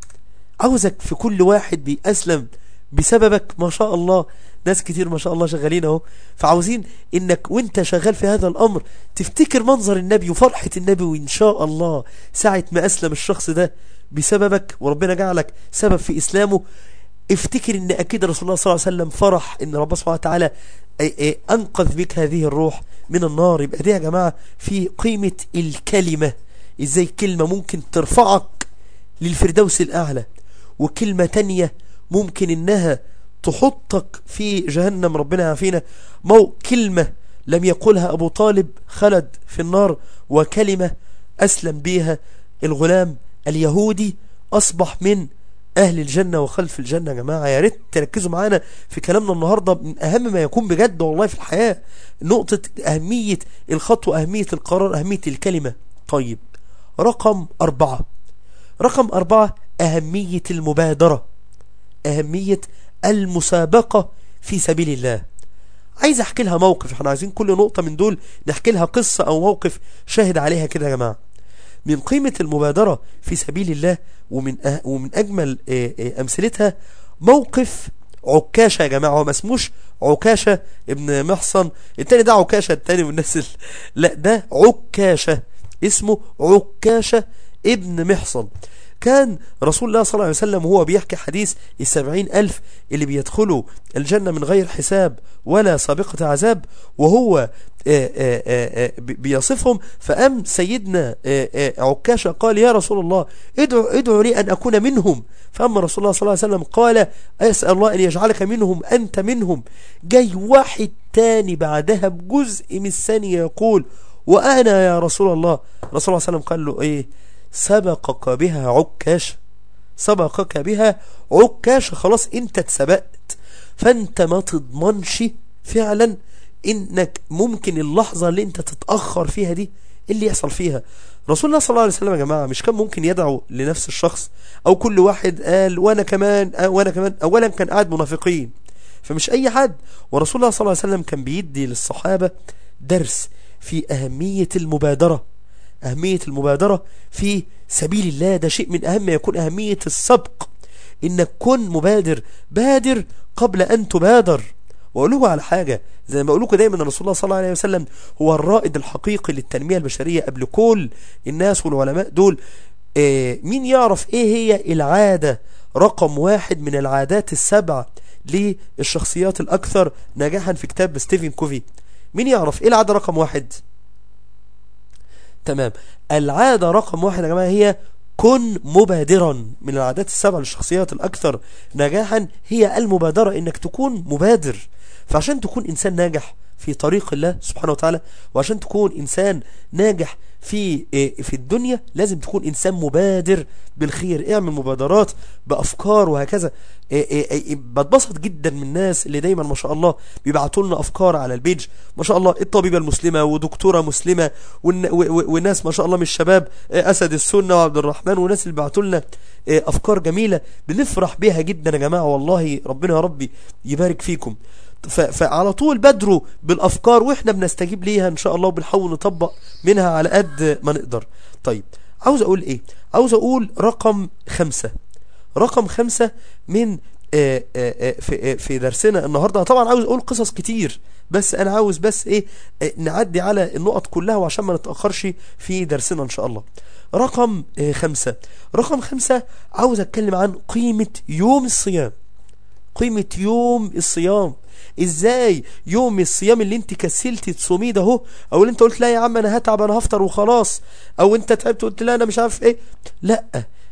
عاوزك في كل واحد بيأسلم بسببك ما شاء الله ناس كتير ما شاء الله شغالين اهو فعاوزين انك وانت شغال في هذا الامر تفتكر منظر النبي وفرحة النبي وان شاء الله ساعة ما اسلم الشخص ده بسببك وربنا جعلك سبب في اسلامه افتكر ان اكيد رسول الله صلى الله عليه وسلم فرح ان ربنا سبحانه وتعالى اي- اي انقذ بك هذه الروح من النار يبقى دي يا جماعة في قيمة الكلمة ازاي كلمة ممكن ترفعك للفردوس الاعلى وكلمة تانية ممكن انها تحطك في جهنم ربنا يعافينا مو كلمة لم يقولها ابو طالب خلد في النار وكلمة اسلم بها الغلام اليهودي اصبح من اهل الجنة وخلف الجنة يا جماعة يا ريت تركزوا معانا في كلامنا النهاردة من اهم ما يكون بجد والله في الحياة نقطة اهمية الخطوة اهمية القرار اهمية الكلمة طيب رقم اربعة رقم أربعة أهمية المبادرة أهمية المسابقة في سبيل الله عايز أحكي لها موقف احنا عايزين كل نقطة من دول نحكي لها قصة أو موقف شاهد عليها كده يا جماعة من قيمة المبادرة في سبيل الله ومن أه ومن أجمل آه، آه، أمثلتها موقف عكاشة يا جماعة هو ما اسموش عكاشة ابن محصن التاني ده عكاشة التاني من الناس ال... لا ده عكاشة اسمه عكاشة ابن محصن كان رسول الله صلى الله عليه وسلم وهو بيحكي حديث السبعين ألف اللي بيدخلوا الجنة من غير حساب ولا سابقة عذاب وهو آه، آه، آه، آه، بي- بيصفهم فأم سيدنا آه، آه، عكاشة قال يا رسول الله ادعو, ادعو لي أن أكون منهم فأما رسول الله صلى الله عليه وسلم قال أسأل الله أن يجعلك منهم أنت منهم جاي واحد تاني بعدها بجزء من الثانية يقول وأنا يا رسول الله رسول الله صلى الله عليه وسلم قال له إيه سبقك بها عكاشة سبقك بها عكاشة خلاص انت اتسبقت فانت ما تضمنش فعلا انك ممكن اللحظة اللي انت تتأخر فيها دي ايه اللي يحصل فيها رسول الله صلى الله عليه وسلم يا جماعة مش كان ممكن يدعو لنفس الشخص او كل واحد قال وانا كمان آه وانا كمان اولا كان قاعد منافقين فمش اي حد ورسول الله صلى الله عليه وسلم كان بيدي للصحابة درس في اهمية المبادرة اهمية المبادرة في سبيل الله ده شيء من اهم ما يكون اهمية السبق انك كن مبادر بادر قبل ان تبادر واقول لكم على حاجة زي ما بقول لكم دايما ان رسول الله صلى الله عليه وسلم هو الرائد الحقيقي للتنمية البشرية قبل كل الناس والعلماء دول آه مين يعرف ايه هي العادة رقم واحد من العادات السبع للشخصيات الاكثر نجاحا في كتاب ستيفن كوفي مين يعرف ايه العادة رقم واحد تمام العادة رقم واحد يا جماعة هي كن مبادرا من العادات السبع للشخصيات الأكثر نجاحا هي المبادرة إنك تكون مبادر فعشان تكون إنسان ناجح في طريق الله سبحانه وتعالى وعشان تكون إنسان ناجح في في الدنيا لازم تكون إنسان مبادر بالخير اعمل مبادرات بأفكار وهكذا بتبسط جدا من الناس اللي دايما ما شاء الله بيبعتوا لنا أفكار على البيج ما شاء الله الطبيبة المسلمة ودكتورة مسلمة والناس ما شاء الله من الشباب أسد السنة وعبد الرحمن والناس اللي بيبعتوا لنا أفكار جميلة بنفرح بيها جدا يا جماعة والله ربنا يا ربي يبارك فيكم فعلى طول بدروا بالافكار واحنا بنستجيب ليها ان شاء الله وبنحاول نطبق منها على قد ما نقدر طيب عاوز اقول ايه عاوز اقول رقم خمسة رقم خمسة من آآ آآ في, في درسنا النهاردة طبعا عاوز اقول قصص كتير بس انا عاوز بس ايه نعدي على النقط كلها وعشان ما نتأخرش في درسنا ان شاء الله رقم خمسة رقم خمسة عاوز اتكلم عن قيمة يوم الصيام قيمة يوم الصيام ازاي يوم الصيام اللي انت كسلتي تصوميه ده اهو او اللي انت قلت لا يا عم انا هتعب انا هفطر وخلاص او انت تعبت وقلت لا انا مش عارف ايه لا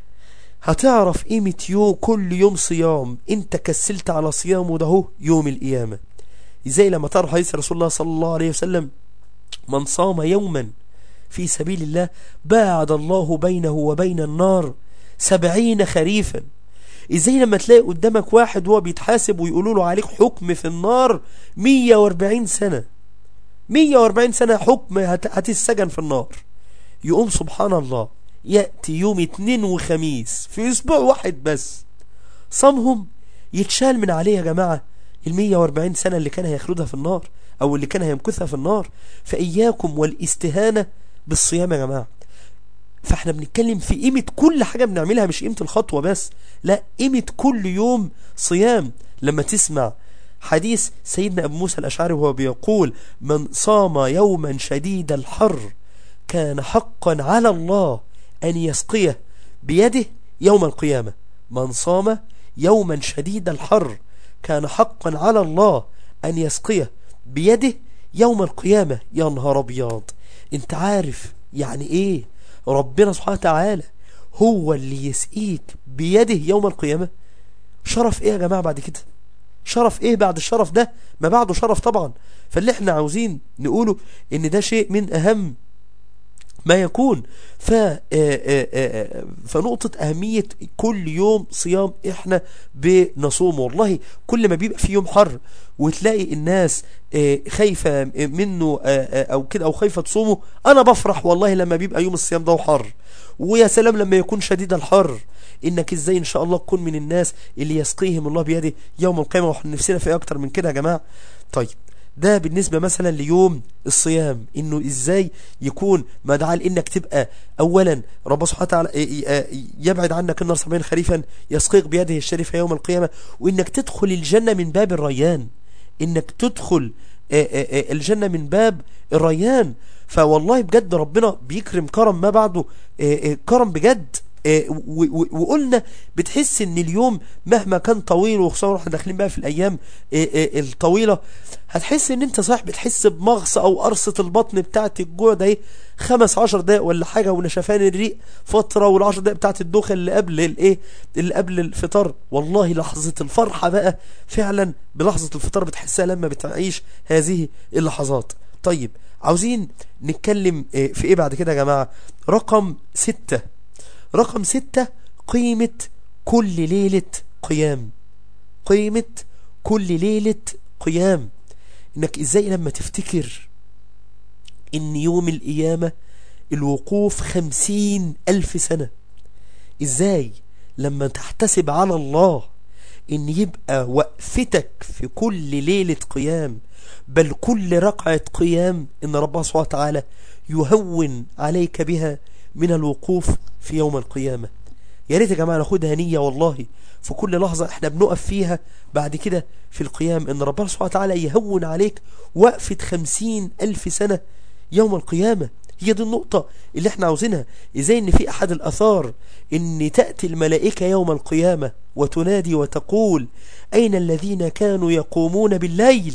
هتعرف قيمة يوم كل يوم صيام انت كسلت على صيامه ده اهو يوم القيامة ازاي لما تعرف حديث رسول الله صلى الله عليه وسلم من صام يوما في سبيل الله باعد الله بينه وبين النار سبعين خريفا ازاي لما تلاقي قدامك واحد وهو بيتحاسب ويقولوا له عليك حكم في النار 140 سنة 140 سنة حكم هتسجن في النار يقوم سبحان الله يأتي يوم اتنين وخميس في اسبوع واحد بس صامهم يتشال من عليه يا جماعة ال 140 سنة اللي كان هيخلدها في النار او اللي كان هيمكثها في النار فإياكم والاستهانة بالصيام يا جماعة فاحنا بنتكلم في قيمة كل حاجة بنعملها مش قيمة الخطوة بس لا قيمة كل يوم صيام لما تسمع حديث سيدنا أبو موسى الأشعري وهو بيقول من صام يوما شديد الحر كان حقا على الله أن يسقيه بيده يوم القيامة من صام يوما شديد الحر كان حقا على الله أن يسقيه بيده يوم القيامة يا نهار أبيض انت عارف يعني ايه ربنا سبحانه وتعالى هو اللي يسقيك بيده يوم القيامة شرف ايه يا جماعة بعد كده شرف ايه بعد الشرف ده ما بعده شرف طبعا فاللي احنا عاوزين نقوله ان ده شيء من اهم ما يكون ف فنقطة أهمية كل يوم صيام إحنا بنصوم والله كل ما بيبقى في يوم حر وتلاقي الناس خايفة منه أو كده أو خايفة تصومه أنا بفرح والله لما بيبقى يوم الصيام ده حر ويا سلام لما يكون شديد الحر إنك إزاي إن شاء الله تكون من الناس اللي يسقيهم الله بيده يوم القيامة وإحنا نفسنا في أكتر من كده يا جماعة طيب ده بالنسبة مثلا ليوم الصيام انه ازاي يكون مدعاة لانك تبقى اولا رب سبحانه وتعالى يبعد عنك النار سبعين خريفا يسقيك بيده الشريفة يوم القيامة وانك تدخل الجنة من باب الريان انك تدخل الجنة من باب الريان فوالله بجد ربنا بيكرم كرم ما بعده كرم بجد وقلنا بتحس ان اليوم مهما كان طويل وخصوصا احنا داخلين بقى في الايام الطويله هتحس ان انت صح بتحس بمغص او قرصه البطن بتاعت الجوع ده ايه خمس عشر دقايق ولا حاجه ونشفان الريق فتره والعشر دقايق بتاعت الدوخه اللي قبل الايه اللي قبل الفطار والله لحظه الفرحه بقى فعلا بلحظه الفطار بتحسها لما بتعيش هذه اللحظات طيب عاوزين نتكلم في ايه بعد كده يا جماعه رقم ستة رقم ستة قيمة كل ليلة قيام قيمة كل ليلة قيام انك ازاي لما تفتكر ان يوم القيامة الوقوف خمسين ألف سنة إزاي لما تحتسب على الله إن يبقى وقفتك في كل ليلة قيام بل كل رقعة قيام إن ربنا سبحانه وتعالى يهون عليك بها من الوقوف في يوم القيامة يا ريت يا جماعة ناخدها نية والله في كل لحظة احنا بنقف فيها بعد كده في القيام ان ربنا سبحانه وتعالى يهون عليك وقفة خمسين ألف سنة يوم القيامة هي دي النقطة اللي احنا عاوزينها ازاي ان في احد الاثار ان تأتي الملائكة يوم القيامة وتنادي وتقول اين الذين كانوا يقومون بالليل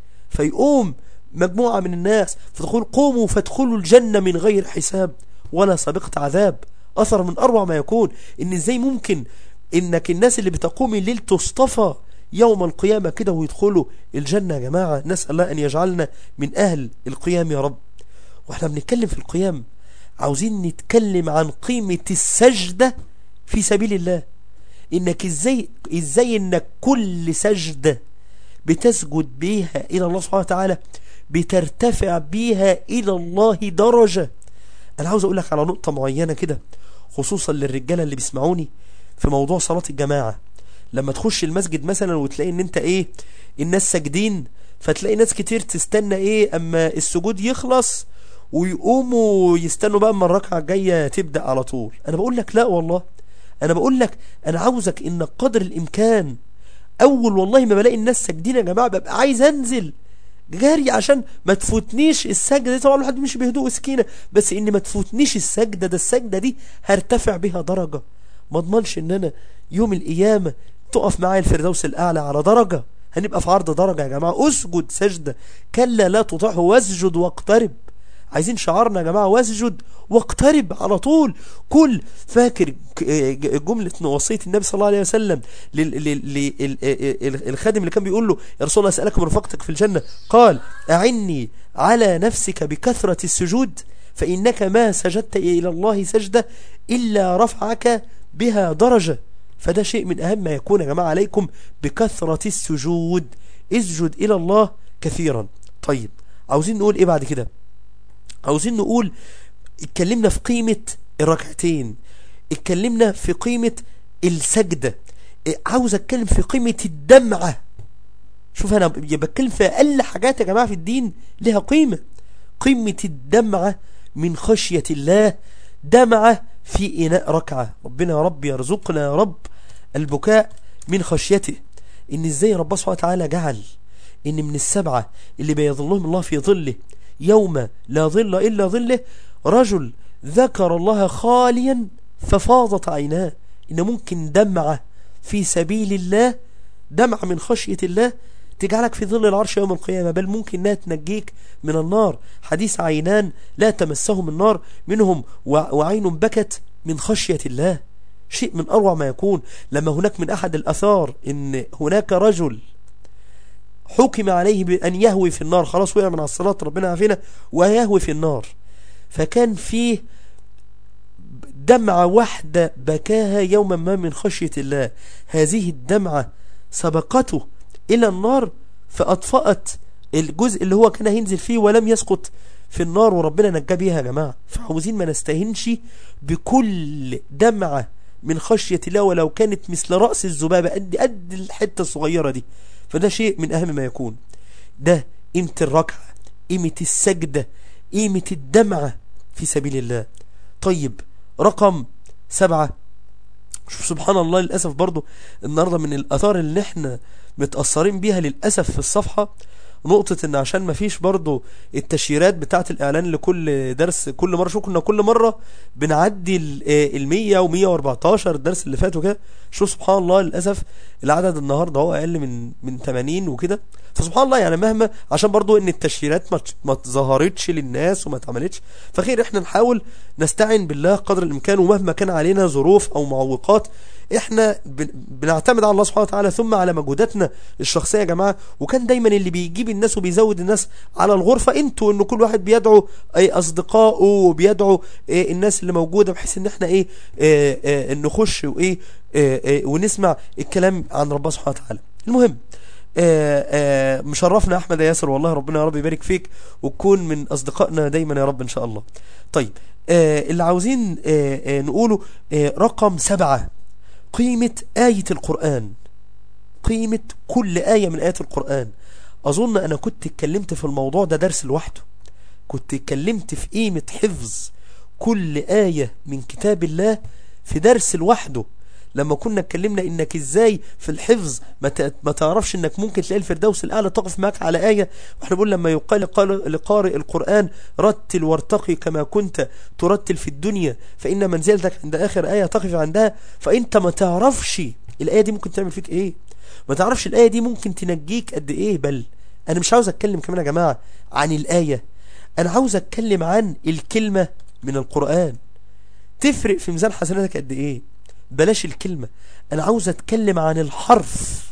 فيقوم مجموعة من الناس فتقول قوموا فادخلوا الجنة من غير حساب ولا سابقة عذاب أثر من أروع ما يكون إن إزاي ممكن إنك الناس اللي بتقوم الليل تصطفى يوم القيامة كده ويدخلوا الجنة يا جماعة نسأل الله أن يجعلنا من أهل القيام يا رب وإحنا بنتكلم في القيام عاوزين نتكلم عن قيمة السجدة في سبيل الله إنك إزاي, إزاي إنك كل سجدة بتسجد بيها إلى الله سبحانه وتعالى بترتفع بيها إلى الله درجة أنا عاوز أقول لك على نقطة معينة كده خصوصا للرجالة اللي بيسمعوني في موضوع صلاة الجماعة لما تخش المسجد مثلا وتلاقي ان انت ايه الناس ساجدين فتلاقي ناس كتير تستنى ايه اما السجود يخلص ويقوموا يستنوا بقى اما الركعة الجاية تبدأ على طول انا بقول لك لا والله انا بقول لك انا عاوزك انك قدر الامكان اول والله ما بلاقي الناس ساجدين يا جماعة ببقى عايز انزل جاري عشان ما تفوتنيش السجدة دي طبعا الواحد مش بهدوء وسكينة بس ان ما تفوتنيش السجدة ده السجدة دي هرتفع بها درجة ما اضمنش ان انا يوم القيامة تقف معايا الفردوس الاعلى على درجة هنبقى في عرض درجة يا جماعة اسجد سجدة كلا لا تطعه واسجد واقترب عايزين شعارنا يا جماعة واسجد واقترب على طول كل فاكر جملة وصية النبي صلى الله عليه وسلم للخادم اللي كان بيقول له يا رسول الله أسألك من رفقتك في الجنة قال أعني على نفسك بكثرة السجود فإنك ما سجدت إلى الله سجدة إلا رفعك بها درجة فده شيء من أهم ما يكون يا جماعة عليكم بكثرة السجود اسجد إلى الله كثيرا طيب عاوزين نقول إيه بعد كده عاوزين نقول اتكلمنا في قيمة الركعتين اتكلمنا في قيمة السجدة عاوز اتكلم في قيمة الدمعة شوف انا بتكلم في اقل حاجات يا جماعة في الدين لها قيمة قيمة الدمعة من خشية الله دمعة في إناء ركعة ربنا يا رب يرزقنا يا رب البكاء من خشيته إن إزاي رب سبحانه وتعالى جعل إن من السبعة اللي بيظلهم الله في ظله يوم لا ظل إلا ظله رجل ذكر الله خاليا ففاضت عيناه إن ممكن دمعة في سبيل الله دمعة من خشية الله تجعلك في ظل العرش يوم القيامة بل ممكن انها تنجيك من النار حديث عينان لا تمسهم النار منهم وعين بكت من خشية الله شيء من أروع ما يكون لما هناك من أحد الأثار إن هناك رجل حكم عليه بأن يهوي في النار خلاص وقع من على الصلاة ربنا عافينا ويهوي في النار فكان فيه دمعة واحدة بكاها يوما ما من خشية الله هذه الدمعة سبقته إلى النار فأطفأت الجزء اللي هو كان هينزل فيه ولم يسقط في النار وربنا نجى بيها يا جماعة فعاوزين ما نستهنش بكل دمعة من خشية الله ولو كانت مثل رأس الذبابة قد قد الحتة الصغيرة دي فده شيء من أهم ما يكون ده قيمة الركعة قيمة السجدة قيمة الدمعة في سبيل الله طيب رقم سبعة شوف سبحان الله للأسف برضو النهاردة من الأثار اللي احنا متأثرين بيها للأسف في الصفحة نقطة ان عشان ما فيش برضو التشييرات بتاعة الاعلان لكل درس كل مرة شو كنا كل مرة بنعدي المية ومية واربعتاشر الدرس اللي فات وكده شو سبحان الله للأسف العدد النهاردة هو اقل من من 80 وكده فسبحان الله يعني مهما عشان برضو ان التشييرات ما ما ظهرتش للناس وما اتعملتش فخير احنا نحاول نستعين بالله قدر الامكان ومهما كان علينا ظروف او معوقات احنا بنعتمد على الله سبحانه وتعالى ثم على مجهوداتنا الشخصية يا جماعة وكان دايما اللي بيجيب الناس وبيزود الناس على الغرفة انتوا ان كل واحد بيدعو اي اصدقائه وبيدعو ايه الناس اللي موجودة بحيث ان احنا ايه, ايه, ايه نخش وايه ايه ايه ونسمع الكلام عن ربنا سبحانه وتعالى المهم آه، آه، مشرفنا احمد يا ياسر والله ربنا يا رب يبارك فيك وتكون من اصدقائنا دايما يا رب ان شاء الله طيب آه، اللي عاوزين آه، آه، نقوله آه، رقم سبعة قيمة آية القرآن قيمة كل آية من آيات القرآن أظن أنا كنت اتكلمت في الموضوع ده درس لوحده كنت اتكلمت في قيمة حفظ كل آية من كتاب الله في درس لوحده لما كنا اتكلمنا انك ازاي في الحفظ ما ت- ما تعرفش انك ممكن تلاقي الفردوس الاعلى تقف معك على آية واحنا بنقول لما يقال قال لقارئ القرآن رتل وارتقي كما كنت ترتل في الدنيا فإن منزلتك عند آخر آية تقف عندها فأنت ما تعرفش الآية دي ممكن تعمل فيك ايه ما تعرفش الآية دي ممكن تنجيك قد ايه بل انا مش عاوز اتكلم كمان يا جماعة عن الآية انا عاوز اتكلم عن الكلمة من القرآن تفرق في ميزان حسناتك قد ايه بلاش الكلمة انا عاوز اتكلم عن الحرف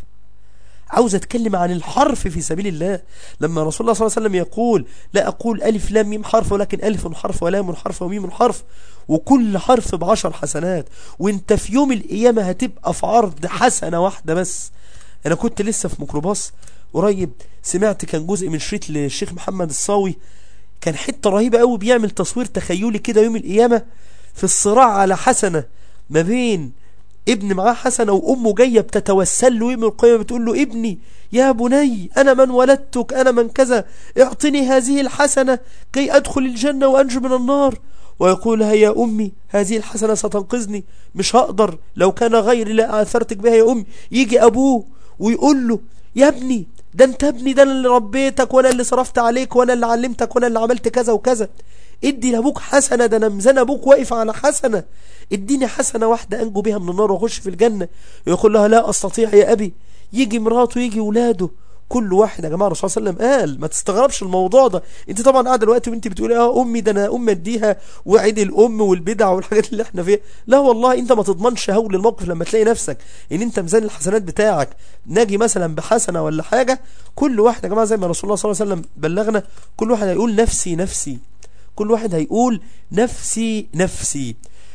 عاوز اتكلم عن الحرف في سبيل الله لما رسول الله صلى الله عليه وسلم يقول لا اقول الف لام ميم حرف ولكن الف حرف ولام حرف وميم حرف وكل حرف بعشر حسنات وانت في يوم القيامة هتبقى في عرض حسنة واحدة بس انا كنت لسه في ميكروباص قريب سمعت كان جزء من شريط للشيخ محمد الصاوي كان حتة رهيبة قوي بيعمل تصوير تخيلي كده يوم القيامة في الصراع على حسنة ما بين ابن معاه حسنة وأمه جاية بتتوسل له يوم القيامة بتقول له ابني يا بني أنا من ولدتك أنا من كذا اعطني هذه الحسنة كي أدخل الجنة وأنجو من النار ويقول لها يا أمي هذه الحسنة ستنقذني مش هقدر لو كان غيري لا آثرتك بها يا أمي يجي أبوه ويقول له يا ابني ده انت ابني ده انا اللي ربيتك وانا اللي صرفت عليك وانا اللي علمتك وانا اللي عملت كذا وكذا ادي لابوك حسنة ده انا ميزان ابوك واقف على حسنة اديني حسنة واحدة انجو بها من النار واخش في الجنة يقول لها لا استطيع يا ابي يجي مراته يجي ولاده كل واحد يا جماعه الرسول صلى الله عليه وسلم قال ما تستغربش الموضوع ده انت طبعا قاعده دلوقتي وانت بتقولي اه امي ده انا امي اديها وعيد الام والبدع والحاجات اللي احنا فيها لا والله انت ما تضمنش هول الموقف لما تلاقي نفسك ان انت ميزان الحسنات بتاعك ناجي مثلا بحسنه ولا حاجه كل واحد يا جماعه زي ما رسول الله صلى الله عليه وسلم بلغنا كل واحد هيقول نفسي نفسي كل واحد هيقول نفسي نفسي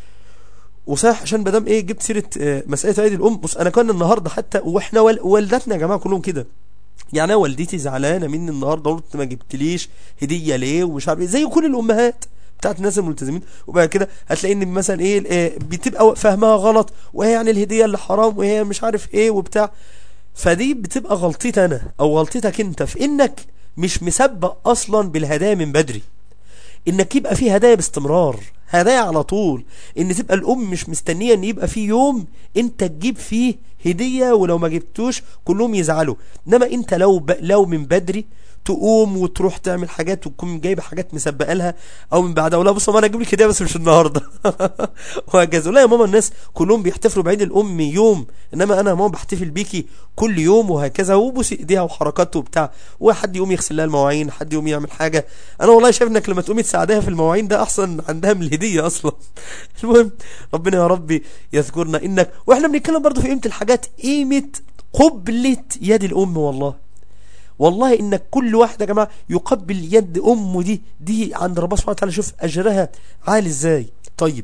وصحيح عشان مدام ايه جبت سيره آه، مساله عيد الام بص انا كان النهارده حتى واحنا وال- والدتنا يا جماعه كلهم كده يعني انا والدتي زعلانه مني النهارده قلت ما جبتليش هديه ليه ومش عارف ايه زي كل الامهات بتاعت الناس الملتزمين وبعد كده هتلاقي ان مثلا ايه آه، بتبقى فاهمها غلط وهي يعني الهديه اللي حرام وهي مش عارف ايه وبتاع فدي بتبقى غلطتي انا او غلطتك انت في انك مش مسبق اصلا بالهدايا من بدري انك يبقى فيه هدايا باستمرار هدايا على طول ان تبقى الام مش مستنيه ان يبقى فيه يوم انت تجيب فيه هديه ولو ما جبتوش كلهم يزعلوا انما انت لو ب... لو من بدري تقوم وتروح تعمل حاجات وتكون جايبه حاجات مسبقه لها او من بعدها ولا بص ما انا اجيب لك هديه بس مش النهارده وهكذا لا يا ماما الناس كلهم بيحتفلوا بعيد الام يوم انما انا يا ماما بحتفل بيكي كل يوم وهكذا وبوس ايديها وحركات وبتاع وحد يقوم يغسل لها المواعين حد يقوم يعمل حاجه انا والله شايف انك لما تقومي تساعدها في المواعين ده احسن عندها من الهديه اصلا المهم ربنا يا ربي يذكرنا انك واحنا بنتكلم برضو في قيمه الحاجات قيمه قبلة يد الام والله والله انك كل واحد يا جماعه يقبل يد امه دي دي عند ربنا سبحانه وتعالى شوف اجرها عالي ازاي طيب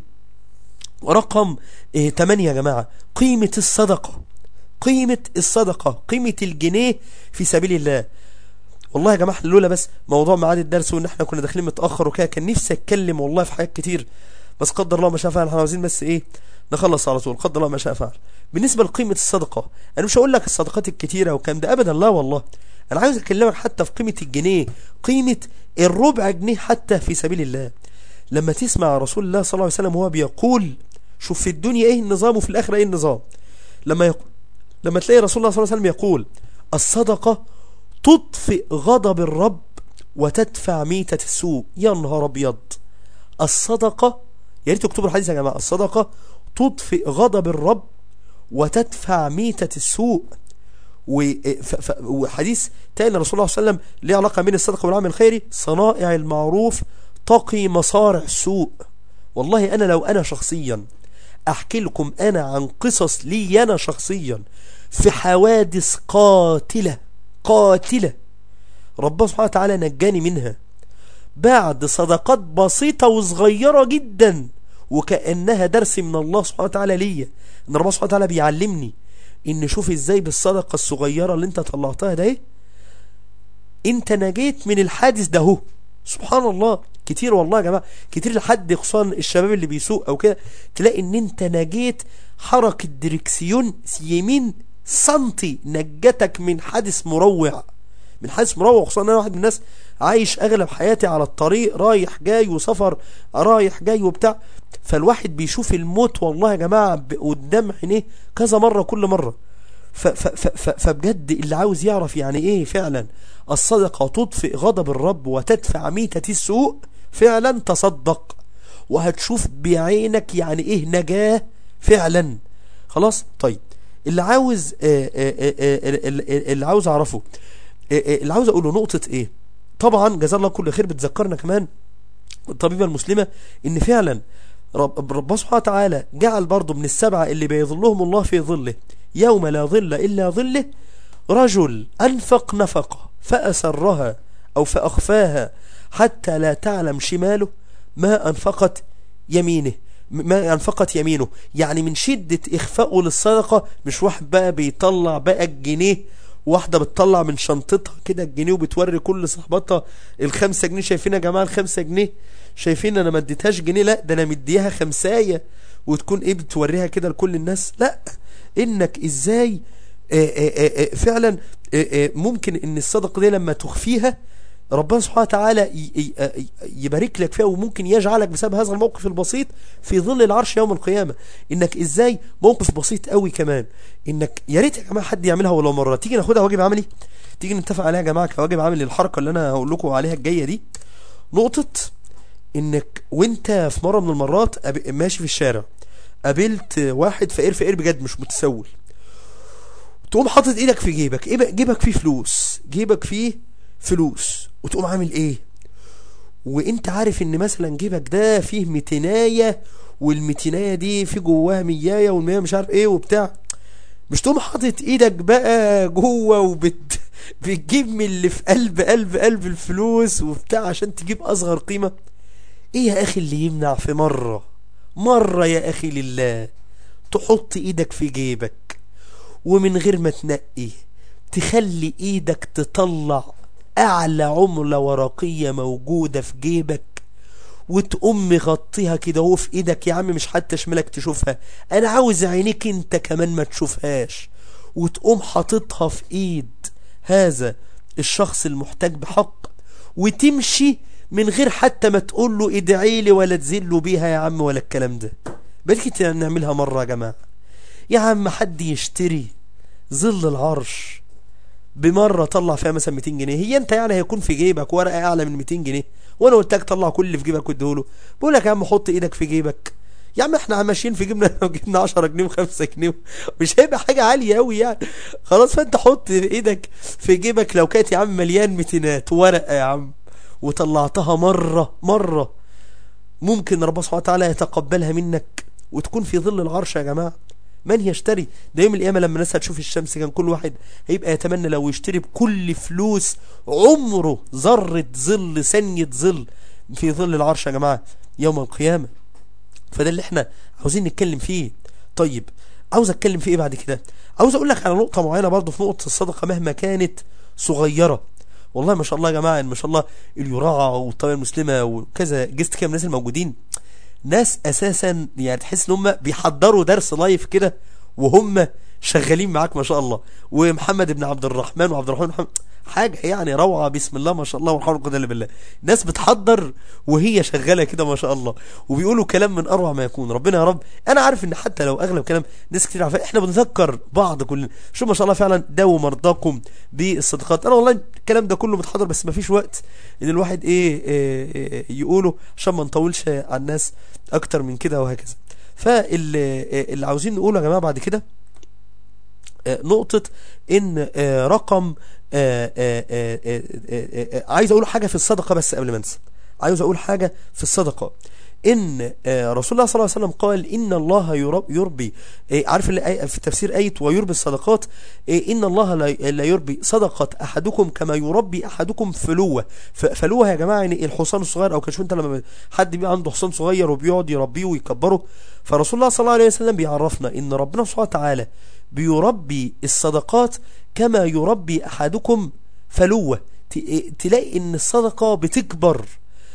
ورقم إيه 8 يا جماعه قيمه الصدقه قيمه الصدقه قيمه الجنيه في سبيل الله والله يا جماعه لولا بس موضوع ميعاد الدرس وان احنا كنا داخلين متاخر وكده كان نفسي اتكلم والله في حاجات كتير بس قدر الله ما شاء فعل احنا عاوزين بس ايه نخلص على طول قدر الله ما شاء فعل بالنسبه لقيمه الصدقه انا مش هقول لك الصدقات الكتيره وكام ده ابدا لا والله انا عاوز اكلمك حتى في قيمه الجنيه قيمه الربع جنيه حتى في سبيل الله لما تسمع رسول الله صلى الله عليه وسلم وهو بيقول شوف في الدنيا ايه النظام وفي الاخره ايه النظام لما يقول لما تلاقي رسول الله صلى الله عليه وسلم يقول الصدقه تطفئ غضب الرب وتدفع ميتة السوء يا نهار ابيض الصدقة يا ريت تكتبوا الحديث يا جماعة الصدقة تطفئ غضب الرب وتدفع ميتة السوء و- ف- ف- وحديث تاني رسول الله صلى الله عليه وسلم ليه علاقة بين الصدقة والعمل الخيري صنائع المعروف تقي مصارع السوء والله أنا لو أنا شخصيا أحكي لكم أنا عن قصص لي أنا شخصيا في حوادث قاتلة قاتلة ربنا سبحانه وتعالى نجاني منها بعد صدقات بسيطة وصغيرة جدا وكأنها درس من الله سبحانه وتعالى ليا ان ربنا سبحانه وتعالى بيعلمني ان شوف ازاي بالصدقة الصغيرة اللي انت طلعتها ده ايه انت نجيت من الحادث ده هو سبحان الله كتير والله يا جماعة كتير لحد خصوصا الشباب اللي بيسوق او كده تلاقي ان انت نجيت حركة دريكسيون يمين سنتي نجتك من حادث مروع من حادث مروع خصوصا انا واحد من الناس عايش اغلب حياتي على الطريق رايح جاي وسفر رايح جاي وبتاع فالواحد بيشوف الموت والله يا جماعة ب- قدام عينيه كذا مرة كل مرة ف ف ف ف فبجد اللي عاوز يعرف يعني ايه فعلا الصدقة تطفئ غضب الرب وتدفع ميتة السوء فعلا تصدق وهتشوف بعينك يعني ايه نجاة فعلا خلاص طيب اللي عاوز آه، آه، آه، آه، اللي اللي عاوز اعرفه آه، آه، اللي عاوز اقوله نقطة ايه طبعا جزا الله كل خير بتذكرنا كمان الطبيبة المسلمة ان فعلا رب ربنا سبحانه وتعالى جعل برضه من السبعة اللي بيظلهم الله في ظله يوم لا ظل إلا ظله رجل أنفق نفقة فأسرها أو فأخفاها حتى لا تعلم شماله ما أنفقت يمينه ما أنفقت يمينه يعني من شدة إخفائه للصدقة مش واحد بقى بيطلع بقى الجنيه واحدة بتطلع من شنطتها كده الجنيه وبتوري كل صحباتها الخمسة جنيه شايفين يا جماعة الخمسة جنيه شايفين انا ما اديتهاش جنيه لا ده انا مديها خمساية وتكون ايه بتوريها كده لكل الناس لا انك ازاي آآ آآ آآ فعلا آآ ممكن ان الصدقة دي لما تخفيها ربنا سبحانه وتعالى ي- ي- يبارك لك فيها وممكن يجعلك بسبب هذا الموقف البسيط في ظل العرش يوم القيامة انك ازاي موقف بسيط قوي كمان انك يا ريت يا جماعة حد يعملها ولو مرة تيجي ناخدها واجب عملي تيجي نتفق عليها يا جماعة كواجب عملي للحركة اللي انا هقول لكم عليها الجاية دي نقطة انك وانت في مرة من المرات قاب- ماشي في الشارع قابلت واحد فقير فقير بجد مش متسول تقوم حاطط ايدك في جيبك ايه بقى- جيبك فيه فلوس جيبك فيه فلوس وتقوم عامل ايه وانت عارف ان مثلا جيبك ده فيه ميتيناية والميتيناية دي في جواها مياية والمية مش عارف ايه وبتاع مش تقوم حاطط ايدك بقى جوه وبت بتجيب من اللي في قلب قلب قلب الفلوس وبتاع عشان تجيب اصغر قيمة ايه يا اخي اللي يمنع في مرة مرة يا اخي لله تحط ايدك في جيبك ومن غير ما تنقي تخلي ايدك تطلع اعلى عملة ورقية موجودة في جيبك وتقوم مغطيها كده هو في ايدك يا عم مش حتى شمالك تشوفها انا عاوز عينيك انت كمان ما تشوفهاش وتقوم حاططها في ايد هذا الشخص المحتاج بحق وتمشي من غير حتى ما تقول له ادعي لي ولا تزل له بيها يا عم ولا الكلام ده بلكي نعملها مرة يا جماعة يا عم حد يشتري ظل العرش بمرة طلع فيها مثلا 200 جنيه هي انت يعني هيكون في جيبك ورقة اعلى من 200 جنيه وانا قلت لك طلع كل اللي في جيبك واديهوله بقول لك يا عم حط ايدك في جيبك يا عم احنا ماشيين في جيبنا لو جبنا 10 جنيه و5 جنيه مش هيبقى حاجة عالية قوي يعني خلاص فانت حط ايدك في جيبك لو كانت يا عم مليان ميتينات ورقة يا عم وطلعتها مرة مرة ممكن ربنا سبحانه وتعالى يتقبلها منك وتكون في ظل العرش يا جماعة من يشتري ده يوم القيامة لما الناس هتشوف الشمس كان كل واحد هيبقى يتمنى لو يشتري بكل فلوس عمره ذرة ظل ثانية ظل في ظل العرش يا جماعة يوم القيامة فده اللي احنا عاوزين نتكلم فيه طيب عاوز اتكلم في ايه بعد كده عاوز اقول لك على نقطة معينة برضو في نقطة الصدقة مهما كانت صغيرة والله ما شاء الله يا جماعة إن ما شاء الله اليراعة والطبيعة المسلمة وكذا جست كده من الناس الموجودين ناس اساسا يعني تحس ان هم بيحضروا درس لايف كده وهم شغالين معاك ما شاء الله ومحمد بن عبد الرحمن وعبد الرحمن محمد حاجة يعني روعة بسم الله ما شاء الله والحمد لله الا بالله ناس بتحضر وهي شغالة كده ما شاء الله وبيقولوا كلام من اروع ما يكون ربنا يا رب انا عارف ان حتى لو اغلب كلام ناس كتير عارفة احنا بنذكر بعض كلنا شو ما شاء الله فعلا داووا مرضاكم بالصدقات انا والله الكلام ده كله متحضر بس ما فيش وقت ان الواحد ايه, إيه, إيه يقوله عشان ما نطولش على الناس اكتر من كده وهكذا فاللي اللي عاوزين نقوله يا جماعة بعد كده آه، نقطة ان آه، رقم آه، آه، آه، آه، آه، آه، عايز اقول حاجة في الصدقة بس قبل ما انسى عاوز اقول حاجة في الصدقة ان آه، رسول الله صلى الله عليه وسلم قال ان الله يرب- يربي آه، عارف اللي آية- في تفسير آية ويربي الصدقات آه، ان الله لا لا يربي صدقة احدكم كما يربي احدكم فلوة ف- فلوة يا جماعة يعني الحصان الصغير او كشف انت لما حد بيبقى عنده حصان صغير وبيقعد يربيه ويكبره فرسول الله صلى الله عليه وسلم بيعرفنا ان ربنا سبحانه وتعالى بيربي الصدقات كما يربي أحدكم فلوة ت- تلاقي ان الصدقة بتكبر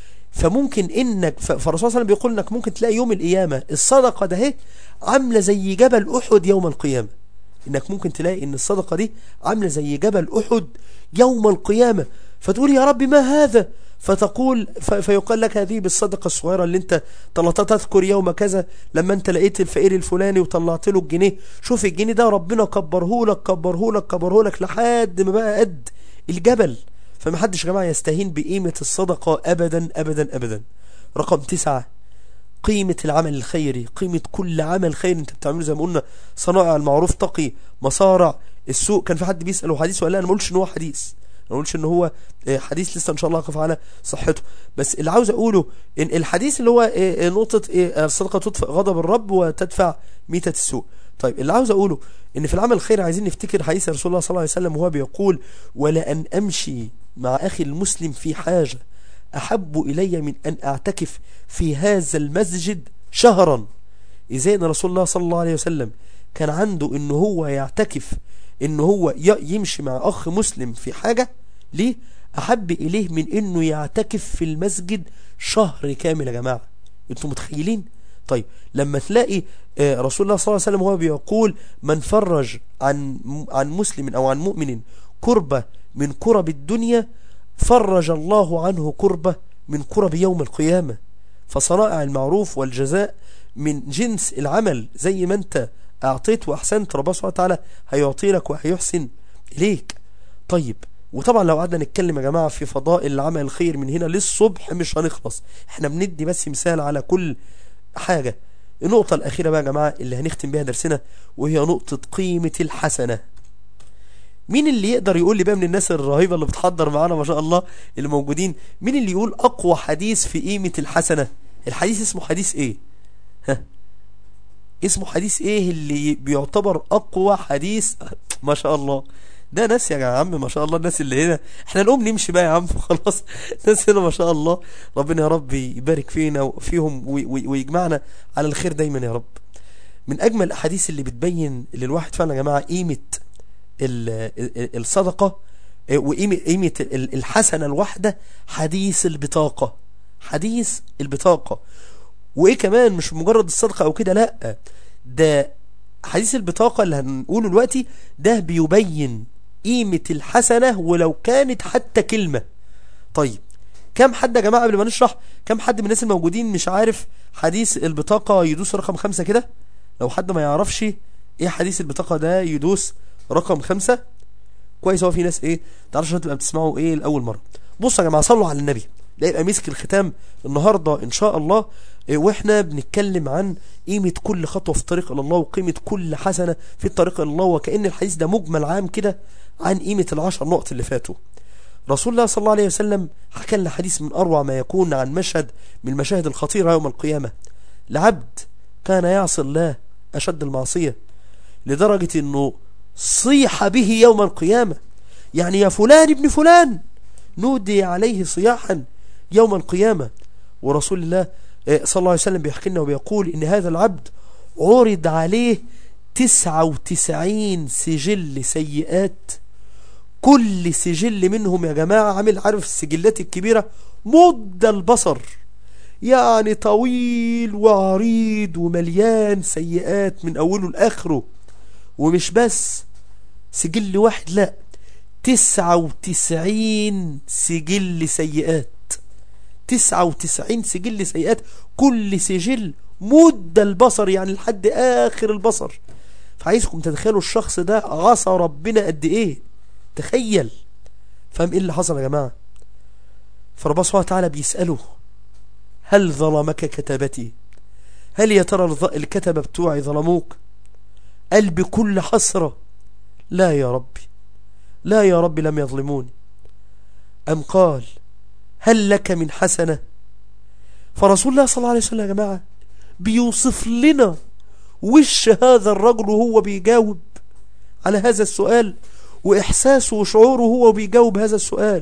فممكن انك ف- فالرسول صلى الله عليه وسلم بيقول انك ممكن تلاقي يوم القيامة الصدقة ده اهي عاملة زي جبل احد يوم القيامة انك ممكن تلاقي ان الصدقة دي عاملة زي جبل احد يوم القيامة فتقول يا رب ما هذا فتقول ف- فيقال لك هذه بالصدقة الصغيرة اللي انت طلعتها تذكر يوم كذا لما انت لقيت الفقير الفلاني وطلعت له الجنيه شوف الجنيه ده ربنا كبره لك كبره لك كبره لك لحد ما بقى قد الجبل فمحدش يا جماعة يستهين بقيمة الصدقة أبدا أبدا أبدا رقم تسعة قيمة العمل الخيري قيمة كل عمل خيري انت بتعمله زي ما قلنا صنائع المعروف تقي مصارع السوق كان في حد بيسأل هو حديث ولا لا انا ما قلتش ان هو حديث انا ما قلتش ان هو آه، حديث لسه ان شاء الله هقف على صحته بس اللي عاوز اقوله ان الحديث اللي هو آه، آه، نقطة آه، الصدقة تطفئ غضب الرب وتدفع ميتة السوء طيب اللي عاوز اقوله ان في العمل الخير عايزين نفتكر حديث رسول الله صلى الله عليه وسلم وهو بيقول ولأن امشي مع اخي المسلم في حاجة احب الي من ان اعتكف في هذا المسجد شهرا ازاي ان رسول الله صلى الله عليه وسلم كان عنده ان هو يعتكف ان هو ي- يمشي مع اخ مسلم في حاجة ليه احب اليه من انه يعتكف في المسجد شهر كامل يا جماعة انتوا متخيلين طيب لما تلاقي آه، رسول الله صلى الله عليه وسلم هو بيقول من فرج عن عن مسلم او عن مؤمن كربة من كرب الدنيا فرج الله عنه كربة من كرب يوم القيامة فصنائع المعروف والجزاء من جنس العمل زي ما انت اعطيت واحسنت ربنا سبحانه وتعالى هيعطي لك وهيحسن اليك طيب وطبعا لو قعدنا نتكلم يا جماعة في فضائل العمل الخير من هنا للصبح مش هنخلص احنا بندي بس مثال على كل حاجة النقطة الأخيرة بقى يا جماعة اللي هنختم بيها درسنا وهي نقطة قيمة الحسنة مين اللي يقدر يقول لي بقى من الناس الرهيبة اللي بتحضر معانا ما شاء الله اللي موجودين مين اللي يقول أقوى حديث في قيمة الحسنة الحديث اسمه حديث ايه ها اسمه حديث ايه اللي بيعتبر أقوى حديث ما شاء الله ده ناس يا عم ما شاء الله الناس اللي هنا احنا نقوم نمشي بقى يا عم خلاص ناس هنا ما شاء الله ربنا يا رب يبارك فينا وفيهم وي- وي- ويجمعنا على الخير دايما يا رب من اجمل الاحاديث اللي بتبين للواحد فعلا يا جماعه قيمه ال- ال- الصدقه اه، وقيمه قيمه ال- الحسنه الواحده حديث البطاقه حديث البطاقه وايه كمان مش مجرد الصدقه او كده لا ده حديث البطاقه اللي هنقوله دلوقتي ده بيبين قيمه الحسنه ولو كانت حتى كلمه طيب كم حد يا جماعه قبل ما نشرح كم حد من الناس الموجودين مش عارف حديث البطاقه يدوس رقم خمسة كده لو حد ما يعرفش ايه حديث البطاقه ده يدوس رقم خمسة كويس هو في ناس ايه تعرفش تبقى بتسمعوا ايه لاول مره بصوا يا جماعه صلوا على النبي ده يبقى مسك الختام النهارده ان شاء الله إيه، واحنا بنتكلم عن قيمه كل خطوه في الطريق الى الله وقيمه كل حسنه في الطريق الى الله وكأن الحديث ده مجمل عام كده عن قيمه العشر نقط اللي فاتوا رسول الله صلى الله عليه وسلم حكى لنا حديث من أروع ما يكون عن مشهد من المشاهد الخطيرة يوم القيامة لعبد كان يعصي الله أشد المعصية لدرجة أنه صيح به يوم القيامة يعني يا فلان ابن فلان نودي عليه صياحا يوم القيامة ورسول الله آه، صلى الله عليه وسلم بيحكي لنا وبيقول إن هذا العبد عرض عليه تسعة وتسعين سجل سيئات كل سجل منهم يا جماعة عامل عارف السجلات الكبيرة مد البصر يعني طويل وعريض ومليان سيئات من أوله لآخره ومش بس سجل واحد لا تسعة وتسعين سجل سيئات تسعة وتسعين سجل سيئات كل سجل مد البصر يعني لحد آخر البصر فعايزكم تتخيلوا الشخص ده عصى ربنا قد ايه تخيل فاهم ايه اللي حصل يا جماعة فربنا سبحانه وتعالى بيسأله هل ظلمك كتابتي هل يا ترى الظ- الكتبة بتوعي ظلموك قال بكل حسرة لا يا ربي لا يا ربي لم يظلموني أم قال هل لك من حسنة فرسول الله صلى الله عليه وسلم يا جماعة بيوصف لنا وش هذا الرجل وهو بيجاوب على هذا السؤال وإحساسه وشعوره وهو بيجاوب هذا السؤال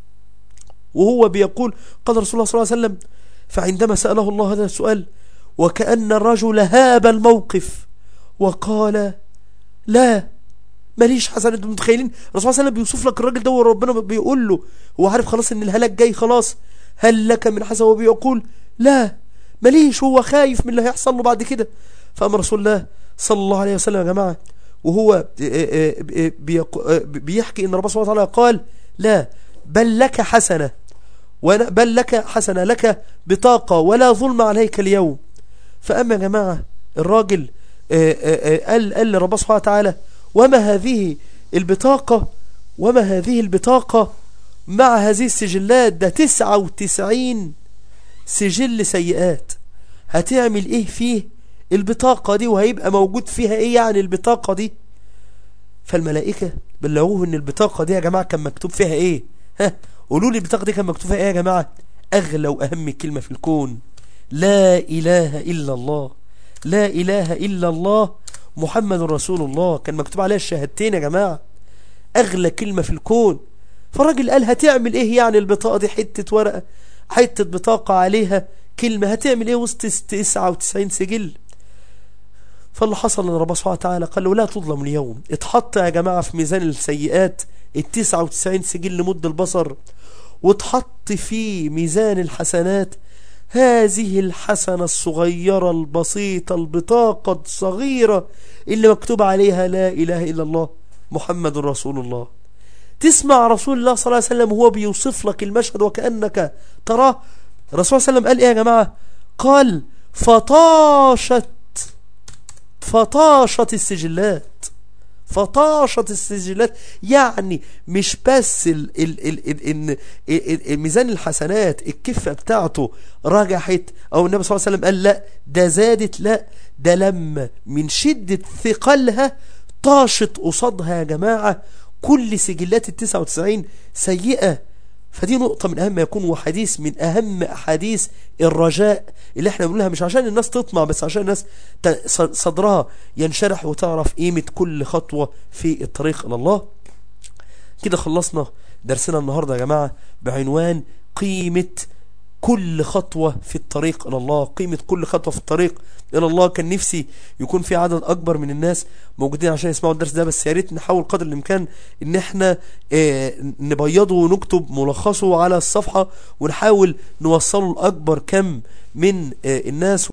وهو بيقول قال رسول الله صلى الله عليه وسلم فعندما سأله الله هذا السؤال وكأن الرجل هاب الموقف وقال لا ماليش حسنة انتوا متخيلين الرسول صلى الله عليه وسلم بيوصف لك الراجل ده وربنا بيقول له هو عارف خلاص ان الهلاك جاي خلاص هل لك من حسنة هو بيقول لا ماليش هو خايف من اللي هيحصل له بعد كده فأما رسول الله صلى الله عليه وسلم يا جماعة وهو بيق- بيحكي ان ربنا سبحانه وتعالى قال لا بل لك حسنة وأنا- بل لك حسنة لك بطاقة ولا ظلم عليك اليوم فأما يا جماعة الراجل آه، آه، آه، قال قال لربنا سبحانه وتعالى وما هذه البطاقة وما هذه البطاقة مع هذه السجلات ده تسعة وتسعين سجل سيئات هتعمل ايه فيه البطاقة دي وهيبقى موجود فيها ايه يعني البطاقة دي فالملائكة بلغوه ان البطاقة دي يا جماعة كان مكتوب فيها ايه ها قولوا لي البطاقة دي كان مكتوب فيها ايه يا جماعة اغلى واهم كلمة في الكون لا اله الا الله لا اله الا الله محمد رسول الله كان مكتوب عليها الشهادتين يا جماعة اغلى كلمة في الكون فالراجل قال هتعمل ايه يعني البطاقة دي حتة ورقة حتة بطاقة عليها كلمة هتعمل ايه وسط 99 سجل فاللي حصل ان ربنا سبحانه وتعالى قال له لا تظلم اليوم اتحط يا جماعة في ميزان السيئات ال 99 سجل مد البصر واتحط في ميزان الحسنات هذه الحسنة الصغيرة البسيطة البطاقة الصغيرة اللي مكتوب عليها لا إله إلا الله محمد رسول الله تسمع رسول الله صلى الله عليه وسلم وهو بيوصف لك المشهد وكأنك تراه الرسول صلى الله عليه وسلم قال ايه يا جماعة قال فطاشت فطاشت السجلات فطاشت السجلات يعني مش بس ال ال ال ال ال ال ال ميزان الحسنات الكفة بتاعته رجحت او النبي صلى الله عليه وسلم قال لا ده زادت لا ده لما من شدة ثقلها طاشت قصادها يا جماعة كل سجلات ال 99 سيئة فدي نقطة من أهم ما يكون وحديث من أهم أحاديث الرجاء اللي احنا بنقولها مش عشان الناس تطمع بس عشان الناس ت- ص- صدرها ينشرح وتعرف قيمة كل خطوة في الطريق إلى الله كده خلصنا درسنا النهاردة يا جماعة بعنوان قيمة كل خطوة في الطريق إلى الله قيمة كل خطوة في الطريق إلى الله كان نفسي يكون في عدد أكبر من الناس موجودين عشان يسمعوا الدرس ده بس يا ريت نحاول قدر الإمكان إن إحنا آه، نبيضه ونكتب ملخصه على الصفحة ونحاول نوصله لأكبر كم من آه، الناس